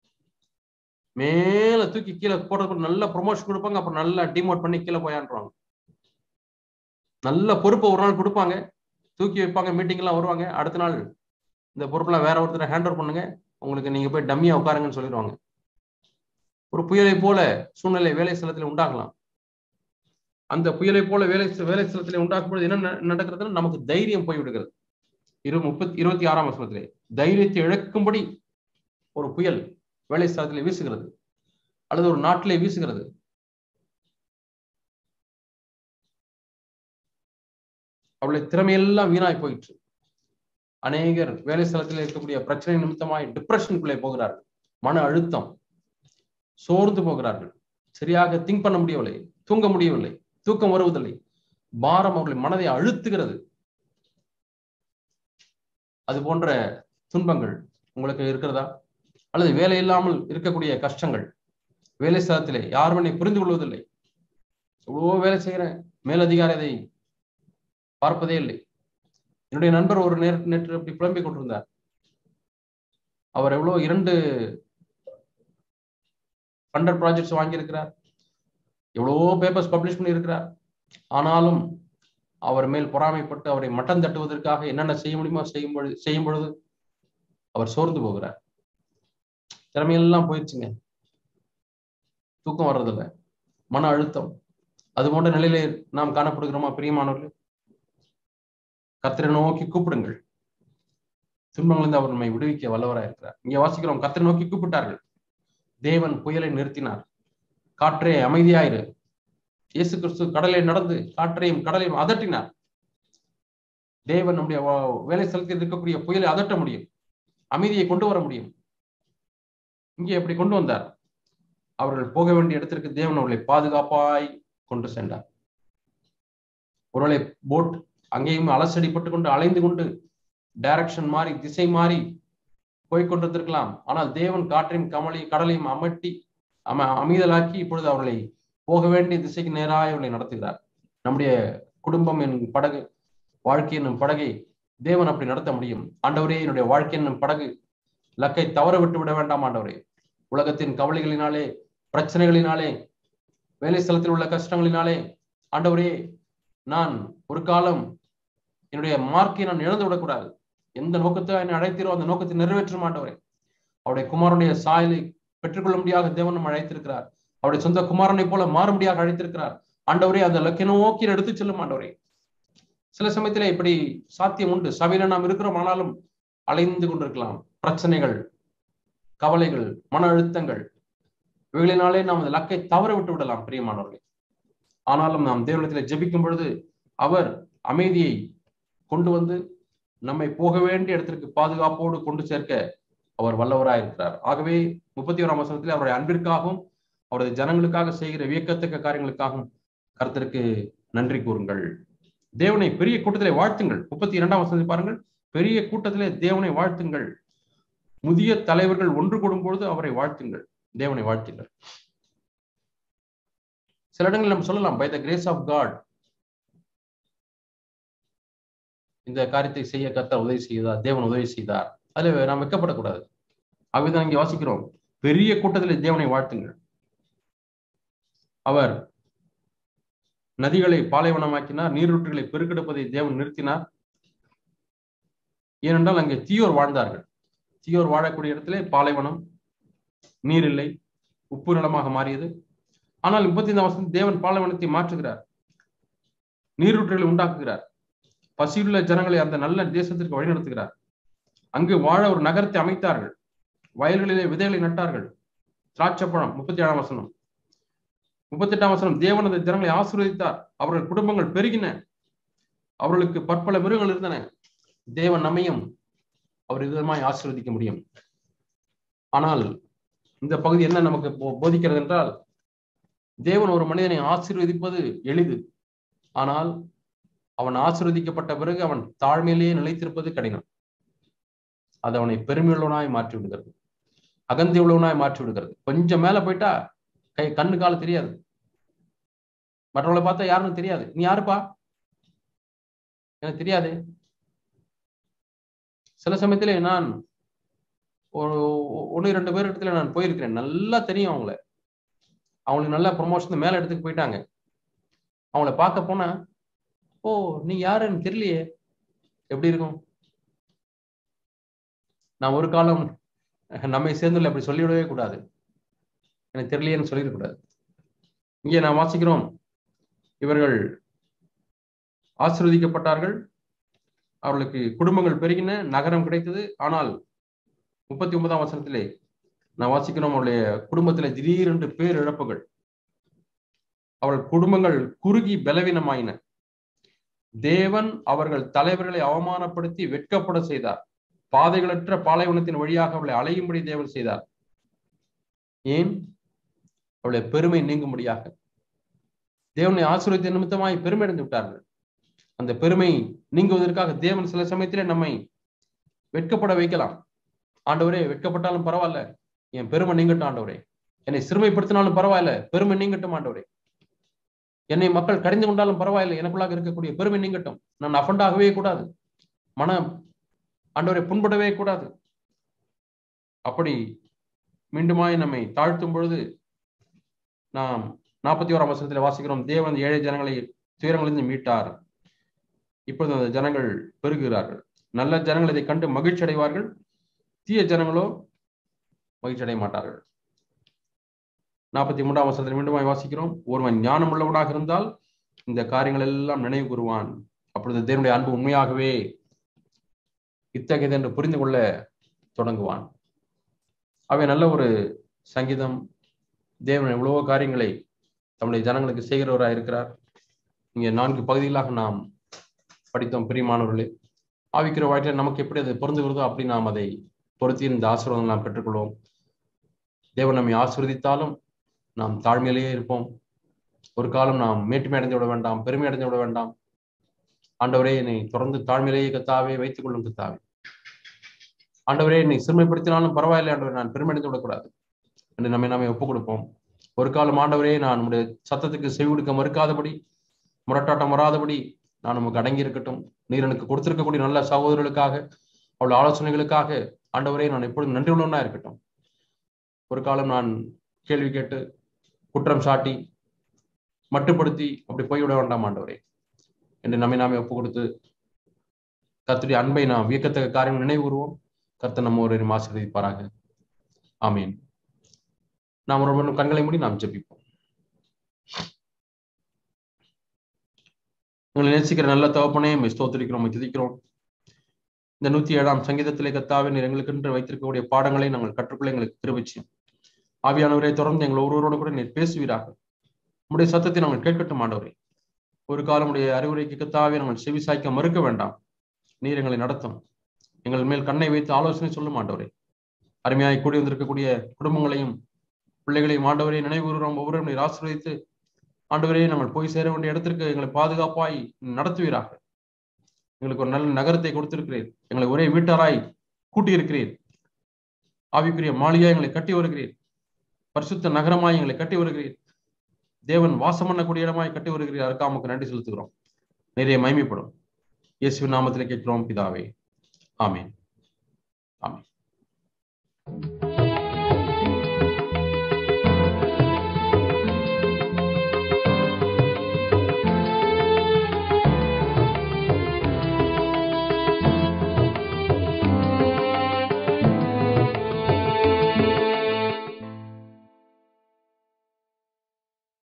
Speaker 1: மேல தூக்கி கீழே போடுறதுக்கு நல்ல ப்ரொமோஷன் கொடுப்பாங்க அப்புறம் நல்லா டிமோட் பண்ணி கீழே போயான்றாங்க நல்ல பொறுப்பை ஒரு நாள் கொடுப்பாங்க தூக்கி வைப்பாங்க மீட்டிங் எல்லாம் வருவாங்க அடுத்த நாள் இந்த பொறுப்பெல்லாம் வேற ஒருத்தர் ஹேண்ட் ஓவர் பண்ணுங்க உங்களுக்கு நீங்க போய் டம்மியா உட்காருங்கன்னு சொல்லிடுவாங்க ஒரு புயலை போல சூழ்நிலை வேலை ஸ்தலத்தில் உண்டாகலாம் அந்த புயலை போல வேலை வேலை ஸ்தலத்தில் உண்டாக்கும் பொழுது என்ன ந- நடக்கிறதுன்னா நமக்கு தைரியம் போய் விடுகிறது இரு முப்பத்தி இருபத்தி ஆறாம் வசனத்திலே தைரியத்தை இழக்கும்படி ஒரு புயல் வேலை ஸ்தலத்திலே வீசுகிறது அல்லது ஒரு நாட்டிலே வீசுகிறது அவளுடைய திறமையெல்லாம் வீணாய் போயிற்று அநேகர் வேலை ஸ்தலத்தில் இருக்கக்கூடிய பிரச்சனை நிமித்தமாய் டிப்ரெஷனுக்குள்ளே போகிறார்கள் மன அழுத்தம் சோர்ந்து போகிறார்கள் சரியாக திங்க் பண்ண முடியவில்லை தூங்க முடியவில்லை தூக்கம் வருவதில்லை பாரம் அவர்களின் மனதை அழுத்துகிறது அது போன்ற துன்பங்கள் உங்களுக்கு இருக்கிறதா அல்லது வேலை இல்லாமல் இருக்கக்கூடிய கஷ்டங்கள் வேலை ஸ்தலத்திலே யாரும் என்னை புரிந்து கொள்வதில்லை எவ்வளவோ வேலை செய்கிறேன் மேலதிகாரி அதை பார்ப்பதே இல்லை என்னுடைய நண்பர் ஒரு நேர் நேற்று அப்படி புலம்பிக் கொண்டிருந்தார் அவர் எவ்வளவு இரண்டு ஃபண்டர் ப்ராஜெக்ட்ஸ் வாங்கியிருக்கிறார் எவ்வளவோ பேப்பர்ஸ் பப்ளிஷ் பண்ணியிருக்கிறார் ஆனாலும் அவர் மேல் பொறாமைப்பட்டு அவரை மட்டம் தட்டுவதற்காக என்னென்ன செய்ய முடியுமோ செய்யும் பொழுது செய்யும் பொழுது அவர் சோர்ந்து போகிறார் திறமையெல்லாம் போயிடுச்சுங்க தூக்கம் வர்றதில்ல மன அழுத்தம் அது போன்ற நிலையிலே நாம் காணப்படுகிறோமா பிரியமானவர்களே கர்த்தரை நோக்கி கூப்பிடுங்கள் துன்பங்களிலிருந்து அவர் நம்மை விடுவிக்க வல்லவராக இருக்கிறார் இங்க வாசிக்கிறோம் கர்த்தரை நோக்கி கூப்பிட்டார்கள் தேவன் புயலை நிறுத்தினார் காற்றே அமைதியாயிரு இயேசு கிறிஸ்து கடலை நடந்து காற்றையும் கடலையும் அதட்டினார் தேவன் நம்முடைய வா- வேலை ஸ்தலத்தில் இருக்கக்கூடிய புயலை அதட்ட முடியும் அமைதியை கொண்டு வர முடியும் இங்கே எப்படி கொண்டு வந்தார் அவர்கள் போக வேண்டிய இடத்திற்கு தேவன் அவர்களை பாதுகாப்பாய் கொண்டு சென்றார் ஒருவேளை போட் அங்கேயும் அலசடிப்பட்டு கொண்டு அலைந்து கொண்டு டைரக்ஷன் மாறி திசை மாறி போய் கொண்டிருந்திருக்கலாம் ஆனால் தேவன் காற்றையும் கமலையும் கடலையும் அமட்டி அம அமைதலாக்கி இப்பொழுது அவர்களை போக வேண்டிய திசைக்கு நேராக அவர்களை நடத்துகிறார் நம்முடைய குடும்பம் என்னும் படகு வாழ்க்கை என்னும் படகை தேவன் அப்படி நடத்த முடியும் ஆண்டவரே என்னுடைய வாழ்க்கை என்னும் படகு லக்கை தவற விட்டு விட வேண்டாம் ஆண்டவரே உலகத்தின் கவலைகளினாலே பிரச்சனைகளினாலே வேலை ஸ்தலத்தில் உள்ள கஷ்டங்களினாலே ஆண்டவரே நான் ஒரு காலம் என்னுடைய மார்க்கை நான் இழந்து விடக்கூடாது எந்த நோக்கத்தை என்னை அழைத்தீரோ அந்த நோக்கத்தை நிறைவேற்ற மாட்டவரே அவருடைய குமாரனுடைய சாயலை பெற்றுக்கொள்ள முடியாத தேவன் நம்ம அழைத்திருக்கிறார் அவருடைய சொந்த குமாரனை போல மாறும்படியாக அழைத்திருக்கிறார் ஆண்டவரே அந்த லக்கை நோக்கி எடுத்து செல்லும் ஆண்டவரே சில சமயத்துல இப்படி சாத்தியம் உண்டு சபையில நாம் இருக்கிறோம் ஆனாலும் அலைந்து கொண்டிருக்கலாம் பிரச்சனைகள் கவலைகள் மன அழுத்தங்கள் இவைகளினாலே நாம் அந்த லக்கை தவற விட்டு விடலாம் பிரியமானவர்களே ஆனாலும் நாம் தேவனத்தில் ஜெபிக்கும் பொழுது அவர் அமைதியை கொண்டு வந்து நம்மை போக வேண்டிய இடத்திற்கு பாதுகாப்போடு கொண்டு சேர்க்க அவர் வல்லவராய் இருக்கிறார் ஆகவே முப்பத்தி ஓராம் வசனத்தில் அவருடைய அன்பிற்காகவும் அவரது ஜனங்களுக்காக செய்கிற வியக்கத்தக்க காரியங்களுக்காகவும் கர்த்தருக்கு நன்றி கூறுங்கள் தேவனை பெரிய கூட்டத்திலே வாழ்த்துங்கள் முப்பத்தி இரண்டாம் வசனத்தை பாருங்கள் பெரிய கூட்டத்திலே தேவனை வாழ்த்துங்கள் முதிய தலைவர்கள் ஒன்று கூடும் பொழுது அவரை வாழ்த்துங்கள் தேவனை வாழ்த்துங்கள் சில இடங்களில் நம்ம சொல்லலாம் by the grace of God இந்த காரியத்தை செய்ய கர்த்தர் உதவி செய்தார் தேவன் உதவி செய்தார் அதுல நாம் வெக்கப்படக்கூடாது அவைதான் இங்கே வாசிக்கிறோம் பெரிய கூட்டத்தில் தேவனை வாழ்த்துங்கள் அவர் நதிகளை பாலைவனமாக்கினார் நீரூற்றுகளை பெருக்கெடுப்பதை தேவன் நிறுத்தினார் ஏனென்றால் அங்கே தீயோர் வாழ்ந்தார்கள் தீயோர் வாழக்கூடிய இடத்திலே பாலைவனம் நீர் இல்லை உப்பு நிலமாக மாறியது ஆனால் முப்பத்தி ஐந்தாம் வருஷம் தேவன் பாலைவனத்தை மாற்றுகிறார் நீரூற்றுகளை உண்டாக்குகிறார் பசியுள்ள ஜனங்களை அந்த நல்ல தேசத்திற்கு வழிநடத்துகிறார் அங்கு வாழ ஒரு நகரத்தை அமைத்தார்கள் வயல்களிலே விதைகளை நட்டார்கள் திராட்சப்பழம் முப்பத்தி ஏழாம் வசனம் முப்பத்தி எட்டாம் வசனம் தேவன் அந்த ஜனங்களை ஆசீர்வதித்தார் அவர்கள் குடும்பங்கள் பெருகின அவர்களுக்கு பற்பல மிருகங்கள் இருந்தன தேவன் நம்மையும் அவர் விதமாய் ஆசீர்வதிக்க முடியும் ஆனால் இந்த பகுதி என்ன நமக்கு போ- போதிக்கிறது என்றால் தேவன் ஒரு மனிதனை ஆசீர்வதிப்பது எளிது ஆனால் அவன் ஆசீர்வதிக்கப்பட்ட பிறகு அவன் தாழ்மையிலேயே நிலைத்திருப்பது கடினம் அது அவனை பெருமையுள்ளவனாய் மாற்றி விடுகிறது அகந்தி உள்ளவனாய் மாற்றி விடுகிறது கொஞ்சம் மேல போயிட்டா கை கண்ணு கால தெரியாது மற்றவங்களை பார்த்தா யாருன்னு தெரியாது நீ யாருப்பா எனக்கு தெரியாது சில சமயத்திலே நான் ஒரு ஒன்று ரெண்டு பேர் இடத்துல நான் போயிருக்கிறேன் நல்லா தெரியும் அவங்கள அவங்களுக்கு நல்ல ப்ரொமோஷன் மேல இடத்துக்கு போயிட்டாங்க அவங்கள பார்க்க போனா ஓ நீ யாருன்னு தெரியலையே எப்படி இருக்கும் நான் ஒரு காலம் நம்மை சேர்ந்துள்ள அப்படி சொல்லிவிடவே கூடாது எனக்கு தெரியலையேன்னு சொல்லிடக்கூடாது இங்கே நான் வாசிக்கிறோம் இவர்கள் ஆசீர்வதிக்கப்பட்டார்கள் அவர்களுக்கு குடும்பங்கள் பெருகின நகரம் கிடைத்தது ஆனால் முப்பத்தி ஒன்பதாம் வசனத்திலே நான் வாசிக்கிறோம் அவருடைய குடும்பத்திலே திடீரென்று பேர் இழப்புகள் அவர்கள் குடும்பங்கள் குறுகி பலவீனமாயின தேவன் அவர்கள் தலைவர்களை அவமானப்படுத்தி வெட்கப்பட செய்தார் பாதைகளற்ற பாலைவனத்தின் வழியாக அவளை அலையும்படி தேவன் செய்தார் ஏன் அவளுடைய பெருமை நீங்கும்படியாக தேவனை ஆசீர்வதித்த நிமித்தமாய் பெருமை அடைந்து விட்டார்கள் அந்த பெருமை நீங்குவதற்காக தேவன் சில சமயத்திலே நம்மை வெட்கப்பட வைக்கலாம் ஆண்டவரே வெட்கப்பட்டாலும் பரவாயில்ல என் பெருமை நீங்கட்டும் ஆண்டவரே என்னை சிறுமைப்படுத்தினாலும் பரவாயில்ல பெருமை நீங்கட்டும் ஆண்டவரே என்னை மக்கள் கடிந்து கொண்டாலும் பரவாயில்லை எனக்குள்ளாக இருக்கக்கூடிய பெருமை நீங்கட்டும் நான் அஃபண்ட் ஆகவே கூடாது மன ஆண்டவரை புண்படவே கூடாது அப்படி மீண்டுமாய் நம்மை தாழ்த்தும் பொழுது நாம் நாற்பத்தி ஓராம் வசனத்தில் வாசிக்கிறோம் தேவன் ஏழை ஜனங்களை துயரங்களிலிருந்து மீட்டார் இப்பொழுது அந்த ஜனங்கள் பெருகுகிறார்கள் நல்ல ஜனங்கள் இதை கண்டு மகிழ்ச்சி அடைவார்கள் தீய ஜனங்களோ மகிழ்ச்சி அடைய மாட்டார்கள் நாற்பத்தி மூன்றாம் வசனத்தில் மீண்டுமாய் வாசிக்கிறோம் ஒருவன் ஞானம் உள்ளவனாக இருந்தால் இந்த காரியங்கள் எல்லாம் நினைவு கூறுவான் அப்பொழுது தேவனுடைய அன்பு உண்மையாகவே இத்தகையது என்று புரிந்து கொள்ள தொடங்குவான் அவை நல்ல ஒரு சங்கீதம் தேவன் எவ்வளவோ காரியங்களை தம்முடைய ஜனங்களுக்கு செய்கிறவராக இருக்கிறார் இங்கே நான்கு பகுதிகளாக நாம் படித்தோம் பிரியமானவர்களே ஆவிக்கிற வாழ்க்கையில் நமக்கு எப்படி அது பொருந்துகிறதோ அப்படி நாம் அதை பொருத்தி இந்த ஆசீர்வாதம் நாம் பெற்றுக்கொள்வோம் தேவன் நம்மை ஆசீர்வதித்தாலும் நாம் தாழ்மையிலேயே இருப்போம் ஒரு காலம் நாம் மேட்டுமை அடைந்து விட வேண்டாம் பெருமை அடைந்து விட வேண்டாம் ஆண்டவரே என்னை தொடர்ந்து தாழ்மையிலேயே கத்தாவே வைத்துக் கொள்ளும் கத்தாவே ஆண்டவரே என்னை சிறுமைப்படுத்தினாலும் பரவாயில்லை ஆண்டவரே நான் பெருமை அடைந்து விடக்கூடாது என்று நம்மை நாமே ஒப்புக் கொடுப்போம் ஒரு காலம் ஆண்டவரே நான் உடைய சத்தத்துக்கு செவி கொடுக்க மறுக்காதபடி முரட்டாட்டம் வராதபடி நான் நமக்கு அடங்கி இருக்கட்டும் நீர் எனக்கு கொடுத்திருக்கக்கூடிய நல்ல சகோதரர்களுக்காக அவள் ஆலோசனைகளுக்காக ஆண்டவரே நான் எப்பொழுதும் நன்றி உள்ளவனா இருக்கட்டும் ஒரு காலம் நான் கேள்வி கேட்டு குற்றம் சாட்டி மட்டுப்படுத்தி அப்படி போய்விட வேண்டாம் ஆண்டவரே என்று நம்மை நாமே ஒப்பு கொடுத்து கர்த்தருடைய அன்பை நாம் வியக்கத்தக்க காரியம் நினைவு கூறுவோம் கர்த்தர் நம்ம ஒரு ஆசீர்வதிப்பாராக ஆமீன் நாம் ஒரு கண்களை மூடி நாம் ஜெபிப்போம் உங்களை நேசிக்கிற நல்ல தகப்பனே உம்மை ஸ்தோத்திரிக்கிறோம் உம்மை துதிக்கிறோம் இந்த நூத்தி ஏழாம் சங்கீதத்திலே கத்தாவே நீர் எங்களுக்கென்று வைத்திருக்கக்கூடிய பாடங்களை நாங்கள் கற்றுக்கொள்ள எங்களுக்கு திருவச்சு ஆவியானவரை தொடர்ந்து எங்கள் ஒருவரோடு கூட நீர் பேசுவீராக உம்முடைய சத்தத்தை நாங்கள் கேட்கட்டும் ஆண்டவரே ஒரு காலம் உடைய அறிவுரைக்கு கத்தாவே நாங்கள் செவி சாய்க்க மறுக்க வேண்டாம் நீர் எங்களை நடத்தும் எங்கள் மேல் கண்ணை வைத்து ஆலோசனை சொல்லும் ஆண்டவரே அருமையாய் கூடி வந்திருக்கக்கூடிய குடும்பங்களையும் பிள்ளைகளையும் ஆண்டவரை நினைவுகிறோம் ஒவ்வொரு நீர் ஆசீர்வதித்து ஆண்டவரே நாங்கள் போய் சேர வேண்டிய இடத்திற்கு எங்களை பாதுகாப்பாய் நடத்துவீராக எங்களுக்கு ஒரு நல்ல நகரத்தை கொடுத்திருக்கிறீர் எங்களை ஒரே வீட்டாராய் கூட்டியிருக்கிறீர் ஆவிக்குரிய மாளிகையா எங்களை கட்டி வருகிறீர் பரிசுத்த நகரமாய் எங்களை கட்டி வருகிறீர் தேவன் வாசம் பண்ணக்கூடிய இடமாய் கட்டி வருகிறீர் அதுக்காக நமக்கு நன்றி செலுத்துகிறோம் நிறைய மைமைப்படும் இயேசுவின் நாமத்திலே கேட்கிறோம் பிதாவே ஆமீன் ஆமீன்